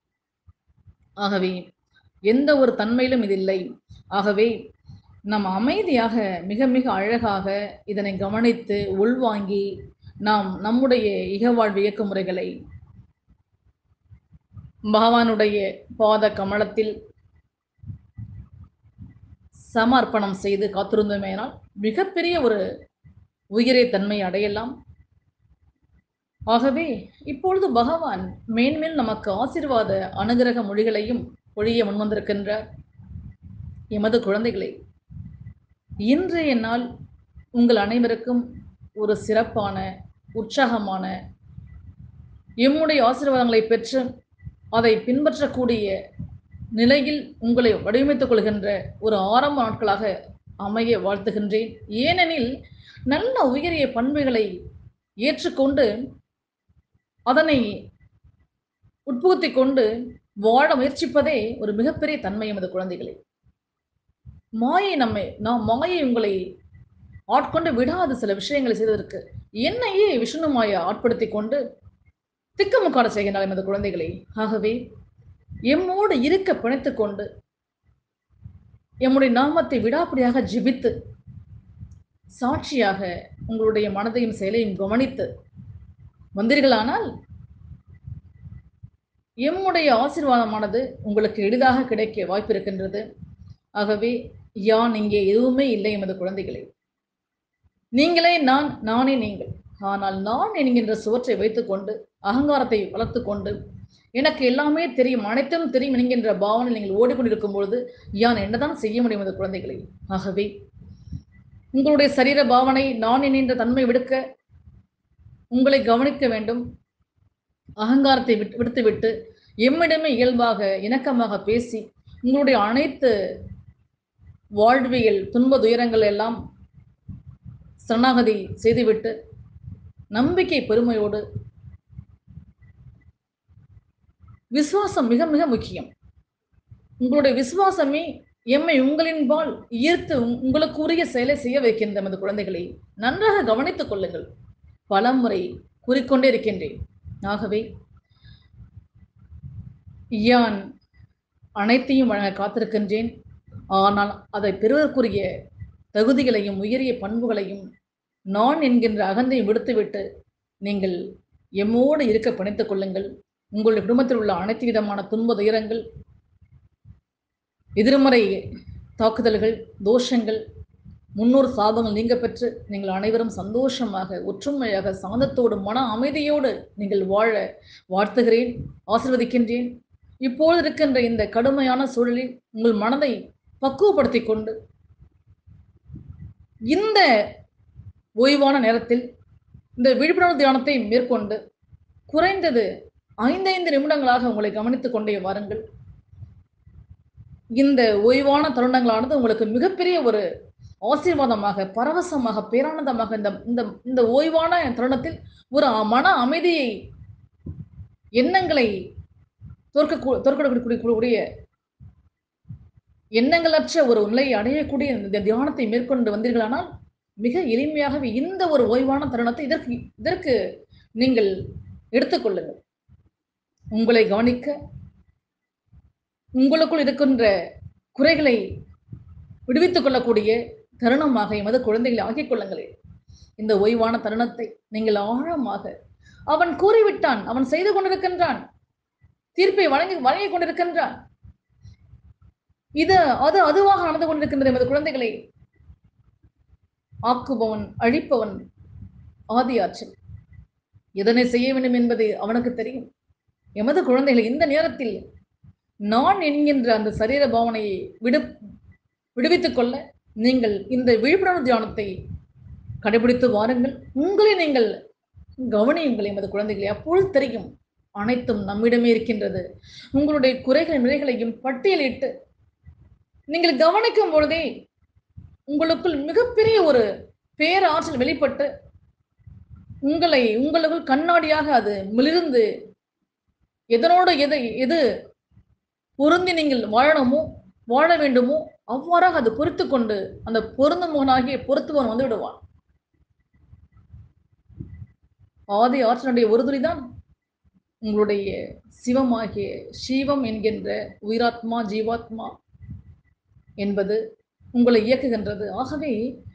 ஆகவே எந்த ஒரு தன்மையிலும் இது இல்லை ஆகவே நாம் அமைதியாக மிக மிக அழகாக இதனை கவனித்து உள்வாங்கி நாம் நம்முடைய இகவாழ்வு இயக்க முறைகளை பகவானுடைய பாத கமலத்தில் சமர்ப்பணம் செய்து காத்திருந்தோமேனால் மிகப்பெரிய ஒரு உயிரை தன்மை அடையலாம் ஆகவே இப்பொழுது பகவான் மேன்மேல் நமக்கு ஆசீர்வாத அனுகிரக மொழிகளையும் பொழிய முன்வந்திருக்கின்றார் எமது குழந்தைகளை இன்றைய நாள் உங்கள் அனைவருக்கும் ஒரு சிறப்பான உற்சாகமான எம்முடைய ஆசீர்வாதங்களை பெற்று அதை பின்பற்றக்கூடிய நிலையில் உங்களை வடிவமைத்துக் கொள்கின்ற ஒரு ஆரம்ப நாட்களாக அமைய வாழ்த்துகின்றேன் ஏனெனில் நல்ல உயரிய பண்புகளை ஏற்றுக்கொண்டு அதனை உட்புகுத்திக் கொண்டு வாழ முயற்சிப்பதே ஒரு மிகப்பெரிய தன்மை எமது குழந்தைகளே மாயை நம்மை நாம் மாயை உங்களை ஆட்கொண்டு விடாத சில விஷயங்களை செய்வதற்கு என்னையே விஷ்ணு மாயை ஆட்படுத்தி கொண்டு திக்கமுக்காட செய்கின்றார் எமது குழந்தைகளை ஆகவே எம்மோடு இருக்க பிணைத்துக் கொண்டு எம்முடைய நாமத்தை விடாப்பிடியாக ஜெபித்து சாட்சியாக உங்களுடைய மனதையும் செயலையும் கவனித்து வந்தீர்களானால் எம்முடைய ஆசீர்வாதமானது உங்களுக்கு எளிதாக கிடைக்க வாய்ப்பு இருக்கின்றது ஆகவே யான் இங்கே எதுவுமே இல்லை எமது குழந்தைகளே நீங்களே நான் நானே நீங்கள் ஆனால் நான் என்கின்ற சுவற்றை வைத்துக்கொண்டு அகங்காரத்தை வளர்த்து கொண்டு எனக்கு எல்லாமே தெரியும் அனைத்தும் தெரியும் என்கின்ற பாவனை நீங்கள் ஓடிக்கொண்டிருக்கும் பொழுது யான் என்னதான் செய்ய முடியும் எமது குழந்தைகளே ஆகவே உங்களுடைய சரீர பாவனை நான் என்கின்ற தன்மை விடுக்க உங்களை கவனிக்க வேண்டும் அகங்காரத்தை விட்டு விடுத்துவிட்டு எம்மிடமே இயல்பாக இணக்கமாக பேசி உங்களுடைய அனைத்து வாழ்வியல் துன்ப துயரங்கள் எல்லாம் சரணாகதி செய்துவிட்டு நம்பிக்கை பெருமையோடு விசுவாசம் மிக மிக முக்கியம் உங்களுடைய விசுவாசமே எம்மை உங்களின்பால் ஈர்த்து உங்- உங்களுக்கு உரிய செயலை செய்ய வைக்கின்ற நமது குழந்தைகளை நன்றாக கவனித்துக் கொள்ளுங்கள் பலமுறை கூறிக்கொண்டே இருக்கின்றேன் ஆகவே யான் அனைத்தையும் வழங்க காத்திருக்கின்றேன் ஆனால் அதை பெறுவதற்குரிய தகுதிகளையும் உயரிய பண்புகளையும் நான் என்கின்ற அகந்தையும் விடுத்துவிட்டு நீங்கள் எம்மோடு இருக்க பணித்துக் கொள்ளுங்கள் உங்களுடைய குடும்பத்தில் உள்ள அனைத்து விதமான துன்ப துயரங்கள் எதிர்மறை தாக்குதல்கள் தோஷங்கள் முன்னோர் சாபங்கள் நீங்க பெற்று நீங்கள் அனைவரும் சந்தோஷமாக ஒற்றுமையாக சாந்தத்தோடு மன அமைதியோடு நீங்கள் வாழ வாழ்த்துகிறேன் ஆசிர்வதிக்கின்றேன் இப்பொழுது இருக்கின்ற இந்த கடுமையான சூழலில் உங்கள் மனதை பக்குவப்படுத்திக் கொண்டு இந்த ஓய்வான நேரத்தில் இந்த விழிப்புணர்வு தியானத்தை மேற்கொண்டு குறைந்தது ஐந்தைந்து நிமிடங்களாக உங்களை கவனித்துக் கொண்டே வாருங்கள் இந்த ஓய்வான தருணங்களானது உங்களுக்கு மிகப்பெரிய ஒரு ஆசீர்வாதமாக பரவசமாக பேரானந்தமாக இந்த இந்த இந்த ஓய்வான தருணத்தில் ஒரு மன அமைதியை எண்ணங்களை தோற்க தோற்கக்கூடிய எண்ணங்களற்ற ஒரு நிலையை அடையக்கூடிய இந்த தியானத்தை மேற்கொண்டு வந்தீர்களானால் மிக எளிமையாகவே இந்த ஒரு ஓய்வான தருணத்தை இதற்கு இதற்கு நீங்கள் எடுத்துக்கொள்ளுங்கள் உங்களை கவனிக்க உங்களுக்குள் இருக்கின்ற குறைகளை விடுவித்துக் கொள்ளக்கூடிய தருணமாக எமது குழந்தைகளை ஆக்கிக் கொள்ளுங்களேன் இந்த ஓய்வான தருணத்தை நீங்கள் ஆழமாக அவன் கூறிவிட்டான் அவன் செய்து கொண்டிருக்கின்றான் தீர்ப்பை வழங்கி வழங்கிக் கொண்டிருக்கின்றான் இது அது அதுவாக நடந்து கொண்டிருக்கின்றது எமது குழந்தைகளை ஆக்குபவன் அழிப்பவன் ஆதி ஆற்றல் எதனை செய்ய வேண்டும் என்பது அவனுக்கு தெரியும் எமது குழந்தைகளை இந்த நேரத்தில் நான் என்கின்ற அந்த சரீர பாவனையை விடு விடுவித்துக் கொள்ள நீங்கள் இந்த விழிப்புணர்வு தியானத்தை கடைபிடித்து வாருங்கள் உங்களை நீங்கள் கவனியுங்கள் எமது குழந்தைகளை அப்பொழுது தெரியும் அனைத்தும் நம்மிடமே இருக்கின்றது உங்களுடைய குறைகள் நிறைகளையும் பட்டியலிட்டு நீங்கள் கவனிக்கும் பொழுதே உங்களுக்குள் மிகப்பெரிய ஒரு பேராற்றல் வெளிப்பட்டு உங்களை உங்களுக்குள் கண்ணாடியாக அது மிளிர்ந்து எதனோடு எது எது பொருந்தி நீங்கள் வாழணுமோ வாழ வேண்டுமோ அவ்வாறாக அது பொறுத்து கொண்டு அந்த பொருந்துமோனாகிய பொருத்துவன் வந்து விடுவான் ஆதி ஆற்றனுடைய ஒரு துளிதான் உங்களுடைய சிவமாகிய சிவம் என்கின்ற உயிராத்மா ஜீவாத்மா என்பது உங்களை இயக்குகின்றது ஆகவே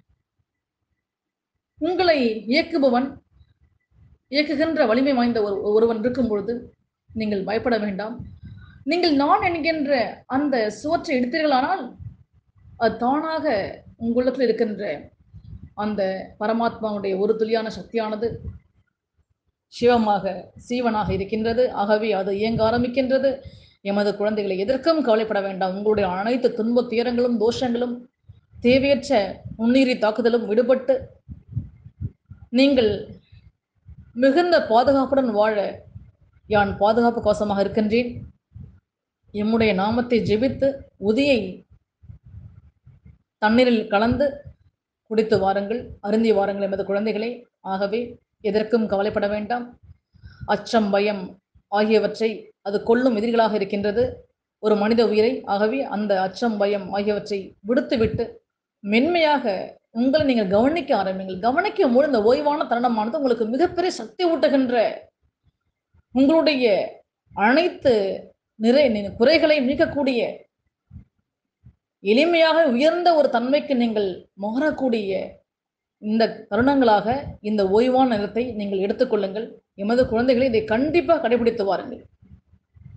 உங்களை இயக்குபவன் இயக்குகின்ற வலிமை வாய்ந்த ஒரு ஒருவன் இருக்கும் பொழுது நீங்கள் பயப்பட வேண்டாம் நீங்கள் நான் என்கின்ற அந்த சுவற்றை எடுத்தீர்களானால் அது தானாக உங்களுக்குள் இருக்கின்ற அந்த பரமாத்மாவுடைய ஒரு துளியான சக்தியானது சிவமாக சீவனாக இருக்கின்றது ஆகவே அது இயங்க ஆரம்பிக்கின்றது எமது குழந்தைகளை எதற்கும் கவலைப்பட வேண்டாம் உங்களுடைய அனைத்து துன்ப துயரங்களும் தோஷங்களும் தேவையற்ற முன்னீறி தாக்குதலும் விடுபட்டு நீங்கள் மிகுந்த பாதுகாப்புடன் வாழ யான் பாதுகாப்பு கோசமாக இருக்கின்றேன் எம்முடைய நாமத்தை ஜெபித்து உதியை தண்ணீரில் கலந்து குடித்து வாருங்கள் அருந்தி வாருங்கள் எமது குழந்தைகளே ஆகவே எதற்கும் கவலைப்பட வேண்டாம் அச்சம் பயம் ஆகியவற்றை அது கொல்லும் எதிரிகளாக இருக்கின்றது ஒரு மனித உயிரை ஆகவே அந்த அச்சம் பயம் ஆகியவற்றை விடுத்துவிட்டு மென்மையாக உங்களை நீங்கள் கவனிக்க ஆரம்பிங்கள் கவனிக்கும் போது இந்த ஓய்வான தருணமானது உங்களுக்கு மிகப்பெரிய சக்தி ஊட்டுகின்ற உங்களுடைய அனைத்து நிறை நி- குறைகளை நீக்கக்கூடிய எளிமையாக உயர்ந்த ஒரு தன்மைக்கு நீங்கள் மாறக்கூடிய இந்த தருணங்களாக இந்த ஓய்வான நேரத்தை நீங்கள் எடுத்துக்கொள்ளுங்கள் எமது குழந்தைகளை இதை கண்டிப்பாக கடைபிடித்து வாருங்கள்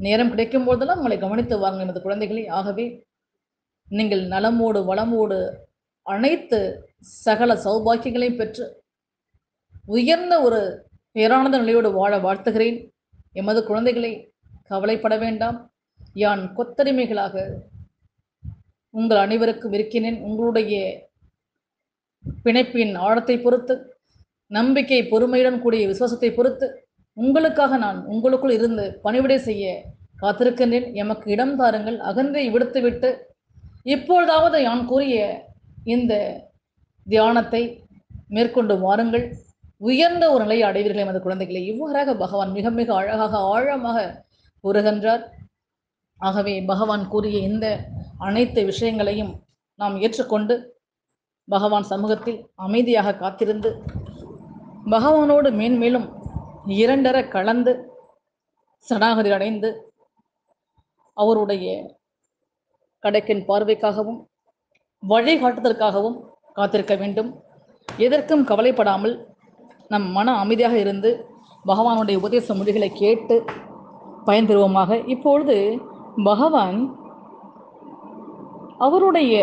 நேரம் கிடைக்கும் போதெல்லாம் உங்களை கவனித்து வாங்க எனது குழந்தைகளே ஆகவே நீங்கள் நலமோடு வளமோடு அனைத்து சகல சௌபாக்கியங்களையும் பெற்று உயர்ந்த ஒரு பேரானந்த நிலையோடு வாழ வாழ்த்துகிறேன் எமது குழந்தைகளை கவலைப்பட வேண்டாம் யான் கொத்தடிமைகளாக உங்கள் அனைவருக்கும் இருக்கிறேன் உங்களுடைய பிணைப்பின் ஆழத்தை பொறுத்து நம்பிக்கை பொறுமையுடன் கூடிய விசுவாசத்தை பொறுத்து உங்களுக்காக நான் உங்களுக்குள் இருந்து பணிவிடை செய்ய காத்திருக்கின்றேன் எமக்கு இடம் தாருங்கள் அகந்தை விடுத்துவிட்டு இப்பொழுதாவது யான் கூறிய இந்த தியானத்தை மேற்கொண்டு வாருங்கள் உயர்ந்த ஒரு நிலையை அடைவீர்கள் எமது குழந்தைகளை இவ்வாறாக பகவான் மிக மிக அழகாக ஆழமாக கூறுகின்றார் ஆகவே பகவான் கூறிய இந்த அனைத்து விஷயங்களையும் நாம் ஏற்றுக்கொண்டு பகவான் சமூகத்தில் அமைதியாக காத்திருந்து பகவானோடு மேன்மேலும் இரண்டர கலந்து சரணாகதி அடைந்து அவருடைய கடைக்கின் பார்வைக்காகவும் வழிகாட்டுதற்காகவும் காத்திருக்க வேண்டும் எதற்கும் கவலைப்படாமல் நம் மன அமைதியாக இருந்து பகவானுடைய உபதேச மொழிகளை கேட்டு பயன்பெறுவோமாக இப்பொழுது பகவான் அவருடைய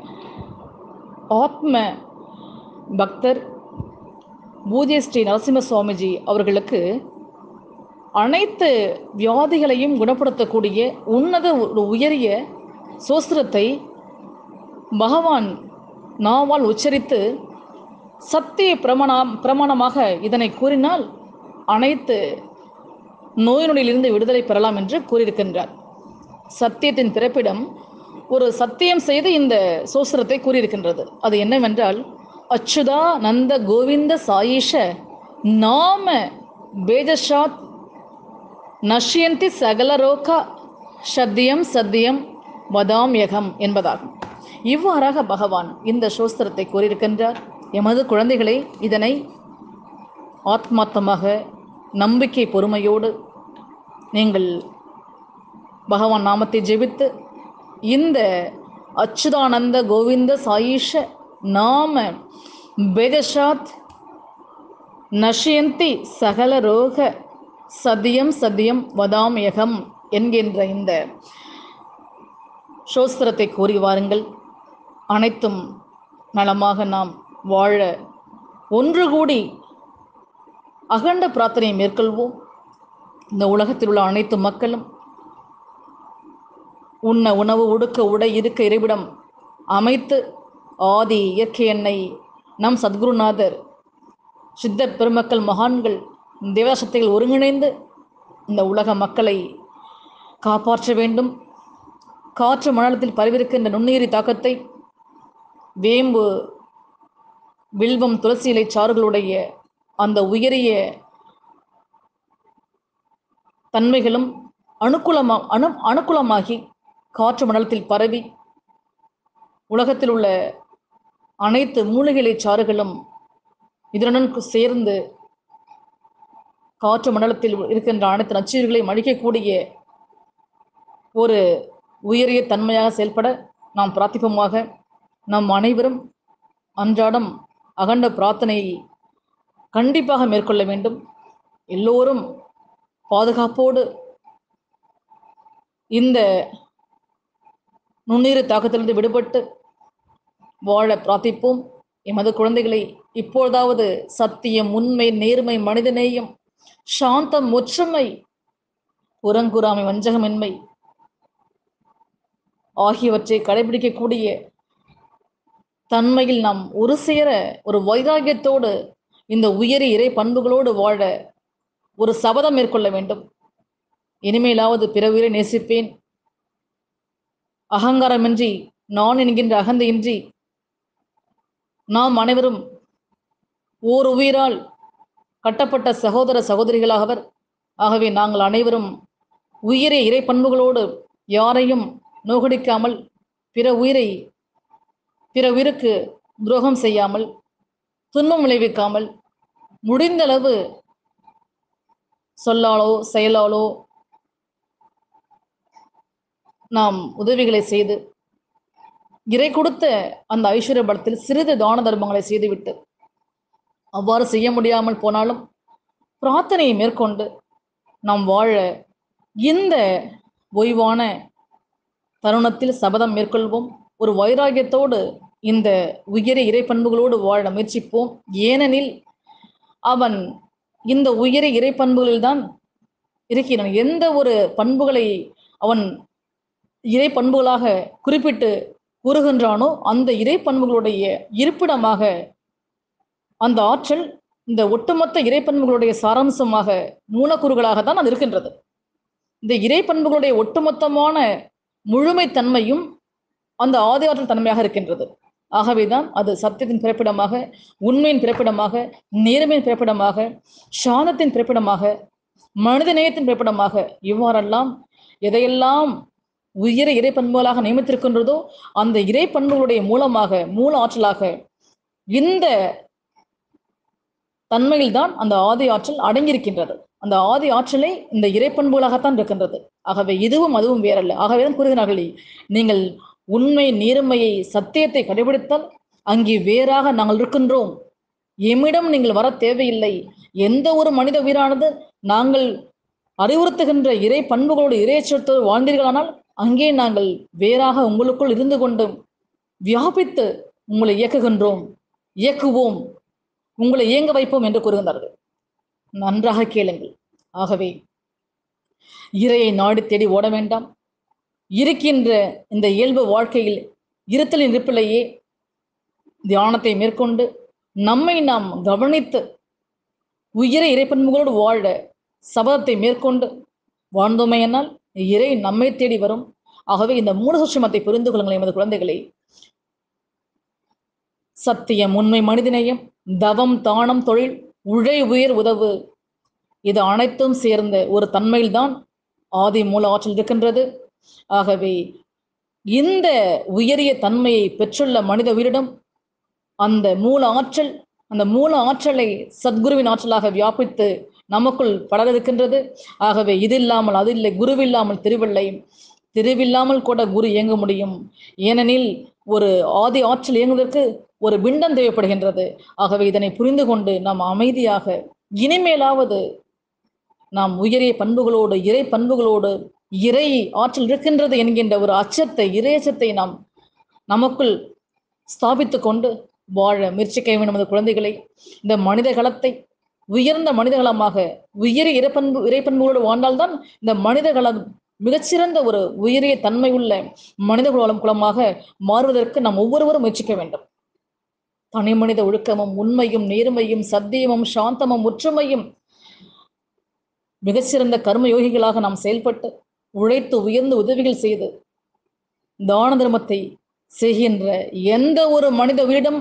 ஆத்ம பக்தர் பூஜ்ய ஸ்ரீ நரசிம்ம சுவாமிஜி அவர்களுக்கு அனைத்து வியாதிகளையும் குணப்படுத்தக்கூடிய உன்னத ஒரு உயரிய சோஸ்திரத்தை பகவான் நாவால் உச்சரித்து சத்திய பிரமாணம் பிரமாணமாக இதனை கூறினால் அனைத்து நோய் நொடியிலிருந்து விடுதலை பெறலாம் என்று கூறியிருக்கின்றார் சத்தியத்தின் பிறப்பிடம் ஒரு சத்தியம் செய்து இந்த சோஸ்திரத்தை கூறியிருக்கின்றது அது என்னவென்றால் அச்சுதா நந்த கோவிந்த சாயிஷ நாம பேஜஷாத் நஷ்யந்தி சகலரோக சத்தியம் சத்தியம் வதாம்யகம் என்பதாகும் இவ்வாறாக பகவான் இந்த சோஸ்திரத்தை கூறியிருக்கின்றார் எமது குழந்தைகளை இதனை ஆத்மார்த்தமாக நம்பிக்கை பொறுமையோடு நீங்கள் பகவான் நாமத்தை ஜெபித்து இந்த அச்சுதானந்த கோவிந்த சாயிஷ நாம பேகஷாத் நஷ்யந்தி சகல ரோக சத்தியம் சத்தியம் வதாமயகம் என்கின்ற இந்த சோஸ்திரத்தை கூறி வாருங்கள் அனைத்தும் நலமாக நாம் வாழ ஒன்று கூடி அகண்ட பிரார்த்தனையை மேற்கொள்வோம் இந்த உலகத்தில் உள்ள அனைத்து மக்களும் உண்ண உணவு உடுக்க உடை இருக்க இருப்பிடம் அமைத்து ஆதி இயற்கை எண்ணெய் நம் சத்குருநாதர் சித்த பெருமக்கள் மகான்கள் தேவசக்திகள் ஒருங்கிணைந்து இந்த உலக மக்களை காப்பாற்ற வேண்டும் காற்று மண்டலத்தில் பரவிருக்கின்ற நுண்ணுயிரி தாக்கத்தை வேம்பு வில்வம் துளசி இலை சாறுகளுடைய அந்த உயரிய தன்மைகளும் அனுகூலமா அணு அனுகூலமாகி காற்று மண்டலத்தில் பரவி உலகத்தில் உள்ள அனைத்து மூலிகை சாறுகளும் இதனுடன் சேர்ந்து காற்று மண்டலத்தில் இருக்கின்ற அனைத்து நச்சுயிர்களையும் அழிக்கக்கூடிய ஒரு உயரிய தன்மையாக செயல்பட நாம் பிரார்த்திப்போமாக நம் அனைவரும் அன்றாடம் அகண்ட பிரார்த்தனையை கண்டிப்பாக மேற்கொள்ள வேண்டும் எல்லோரும் பாதுகாப்போடு இந்த நுண்ணீர் தாக்கத்திலிருந்து விடுபட்டு வாழ பிரார்த்திப்போம் எமது குழந்தைகளை இப்பொழுதாவது சத்தியம் உண்மை நேர்மை மனிதநேயம் சாந்தம் ஒற்றுமை புறங்குறாமை வஞ்சகமின்மை ஆகியவற்றை கடைபிடிக்கக்கூடிய தன்மையில் நாம் ஒரு சேர ஒரு வைராகியத்தோடு இந்த உயரிய இறை பண்புகளோடு வாழ ஒரு சபதம் மேற்கொள்ள வேண்டும் இனிமேலாவது பிற உயிரை நேசிப்பேன் அகங்காரமின்றி நான் என்கின்ற அகந்தையின்றி நாம் அனைவரும் ஓர் உயிரால் கட்டப்பட்ட சகோதர சகோதரிகளாகவர் ஆகவே நாங்கள் அனைவரும் உயிரிய இறை பண்புகளோடு யாரையும் நோகடிக்காமல் பிற உயிரை பிற உயிருக்கு துரோகம் செய்யாமல் துன்பம் விளைவிக்காமல் முடிந்தளவு சொல்லாலோ செயலாலோ நாம் உதவிகளை செய்து இறை கொடுத்த அந்த ஐஸ்வர்ய பலத்தில் சிறிது தான தர்மங்களை செய்துவிட்டு அவ்வாறு செய்ய முடியாமல் போனாலும் பிரார்த்தனையை மேற்கொண்டு நாம் வாழ இந்த ஓய்வான தருணத்தில் சபதம் மேற்கொள்வோம் ஒரு வைராகியத்தோடு இந்த உயரிய இறைப்பண்புகளோடு வாழ முயற்சிப்போம் ஏனெனில் அவன் இந்த உயரிய இறைப்பண்புகளில்தான் இருக்கிறான் எந்த ஒரு பண்புகளை அவன் இறை பண்புகளாக குறிப்பிட்டு கூறுகின்றானோ அந்த இறை பண்புகளுடைய இருப்பிடமாக அந்த ஆற்றல் இந்த ஒட்டுமொத்த இறை பண்புகளுடைய சாராம்சமாக மூலக்கூறுகளாக தான் அது இருக்கின்றது இந்த இறை பண்புகளுடைய ஒட்டுமொத்தமான முழுமைத்தன்மையும் அந்த ஆதி ஆற்றல் தன்மையாக இருக்கின்றது ஆகவேதான் அது சத்தியத்தின் பிறப்பிடமாக உண்மையின் பிறப்பிடமாக நேர்மையின் பிறப்பிடமாக சாந்தத்தின் பிறப்பிடமாக மனித நேயத்தின் பிறப்பிடமாக இவ்வாறெல்லாம் எதையெல்லாம் உயர இறை பண்புகளாக நியமித்திருக்கின்றதோ அந்த இறை பண்புகளுடைய மூலமாக மூல ஆற்றலாக இந்த தன்மையில் தான் அந்த ஆதி ஆற்றல் அடங்கியிருக்கின்றது அந்த ஆதி ஆற்றலை இந்த இறைப்பண்புகளாகத்தான் இருக்கின்றது ஆகவே இதுவும் அதுவும் வேறல்ல ஆகவே தான் கூறுகிறார்களே நீங்கள் உண்மை நேர்மையை சத்தியத்தை கடைபிடித்தால் அங்கே வேறாக நாங்கள் இருக்கின்றோம் எம்மிடம் நீங்கள் வர தேவையில்லை எந்த ஒரு மனித உயிரானது நாங்கள் அறிவுறுத்துகின்ற இறை பண்புகளோடு இறைச்சத்தோடு வாழ்ந்தீர்களானால் அங்கே நாங்கள் வேறாக உங்களுக்குள் இருந்து கொண்டு வியாபித்து உங்களை இயக்குகின்றோம் இயக்குவோம் உங்களை இயங்க வைப்போம் என்று கூறுகின்றார்கள் நன்றாக கேளுங்கள் ஆகவே இறையை நாடி தேடி ஓட வேண்டாம் இருக்கின்ற இந்த இயல்பு வாழ்க்கையில் இருத்தலின் இருப்பிலேயே தியானத்தை மேற்கொண்டு நம்மை நாம் கவனித்து உயிர இறைப்பண்புகளோடு வாழ சபதத்தை மேற்கொண்டு வாழ்ந்தோமையினால் இறை நம்மை தேடி வரும் ஆகவே இந்த மூல சுஷமத்தை புரிந்து கொள்ளுங்கள் எமது குழந்தைகளை சத்தியம் உண்மை மனிதநேயம் தவம் தானம் தொழில் உழை உயர் உதவு இது அனைத்தும் சேர்ந்த ஒரு தன்மையில்தான் ஆதி மூல ஆற்றல் இருக்கின்றது ஆகவே இந்த உயரிய தன்மையை பெற்றுள்ள மனித உயிரிடம் அந்த மூல ஆற்றல் அந்த மூல ஆற்றலை சத்குருவின் ஆற்றலாக வியாபித்து நமக்குள் பலர் இருக்கின்றது ஆகவே இது இல்லாமல் அது இல்லை குருவில்லாமல் திருவில்லை திருவில்லாமல் கூட குரு இயங்க முடியும் ஏனெனில் ஒரு ஆதி ஆற்றல் இயங்குவதற்கு ஒரு பிண்டம் தேவைப்படுகின்றது ஆகவே இதனை புரிந்து கொண்டு நாம் அமைதியாக இனிமேலாவது நாம் உயரிய பண்புகளோடு இறை பண்புகளோடு இறை ஆற்றல் இருக்கின்றது என்கின்ற ஒரு அச்சத்தை இறையச்சத்தை நாம் நமக்குள் ஸ்தாபித்து கொண்டு வாழ முயற்சிக்க வேண்டும் நமது குழந்தைகளை இந்த மனித களத்தை உயர்ந்த மனிதகளமாக உயரிய இறைப்பண்பு இறைப்பண்புகளோடு வாழ்ந்தால்தான் இந்த மனித களம் மிகச்சிறந்த ஒரு உயரிய தன்மை உள்ள மனித குலம் குலமாக மாறுவதற்கு நாம் ஒவ்வொருவரும் முயற்சிக்க வேண்டும் தனி மனித ஒழுக்கமும் உண்மையும் நேர்மையும் சத்தியமும் சாந்தமும் ஒற்றுமையும் மிகச்சிறந்த கர்ம யோகிகளாக நாம் செயல்பட்டு உழைத்து உயர்ந்து உதவிகள் செய்து தான தர்மத்தை செய்கின்ற எந்த ஒரு மனித உயிரிடம்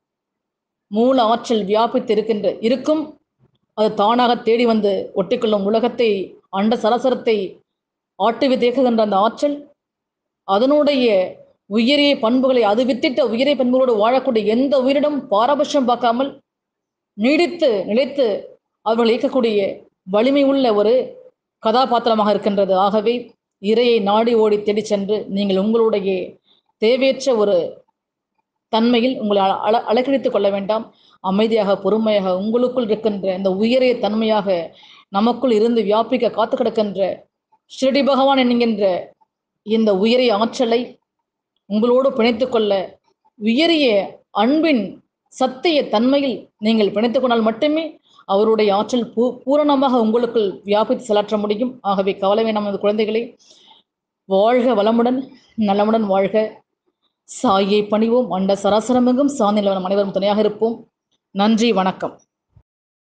மூல ஆற்றல் வியாபித்து இருக்கின்ற இருக்கும் அது தானாக தேடி வந்து ஒட்டிக்கொள்ளும் உலகத்தை அண்ட சராசரத்தை ஆட்டுவி தேக்குகின்ற அந்த ஆற்றல் அதனுடைய உயரிய பண்புகளை அது வித்திட்ட உயரிய பண்புகளோடு வாழக்கூடிய எந்த உயிரிடம் பாரபட்சம் பார்க்காமல் நீடித்து நிலைத்து அவர்கள் இயக்கக்கூடிய வலிமை உள்ள ஒரு கதாபாத்திரமாக இருக்கின்றது ஆகவே இறையை நாடி ஓடி தேடி சென்று நீங்கள் உங்களுடைய தேவையற்ற ஒரு தன்மையில் உங்களை அல- அல அலக்கழித்துக் கொள்ள வேண்டாம் அமைதியாக பொறுமையாக உங்களுக்குள் இருக்கின்ற இந்த உயரிய தன்மையாக நமக்குள் இருந்து வியாபிக்க காத்து கிடக்கின்ற ஷிரடி பகவான் என்கின்ற இந்த உயரிய ஆற்றலை உங்களோடு பிணைத்துக் கொள்ள உயரிய அன்பின் சத்திய தன்மையில் நீங்கள் பிணைத்துக் கொண்டால் மட்டுமே அவருடைய ஆற்றல் பூ பூரணமாக உங்களுக்குள் வியாபித்து செலாற்ற முடியும் ஆகவே கவலை வேண்டாம் நமது குழந்தைகளை வாழ்க வளமுடன் நலமுடன் வாழ்க சாயை பணிவோம் அண்ட சராசரமெங்கும் சாந்தி நிலவரம் அனைவரும் துணையாக இருப்போம் நன்றி வணக்கம்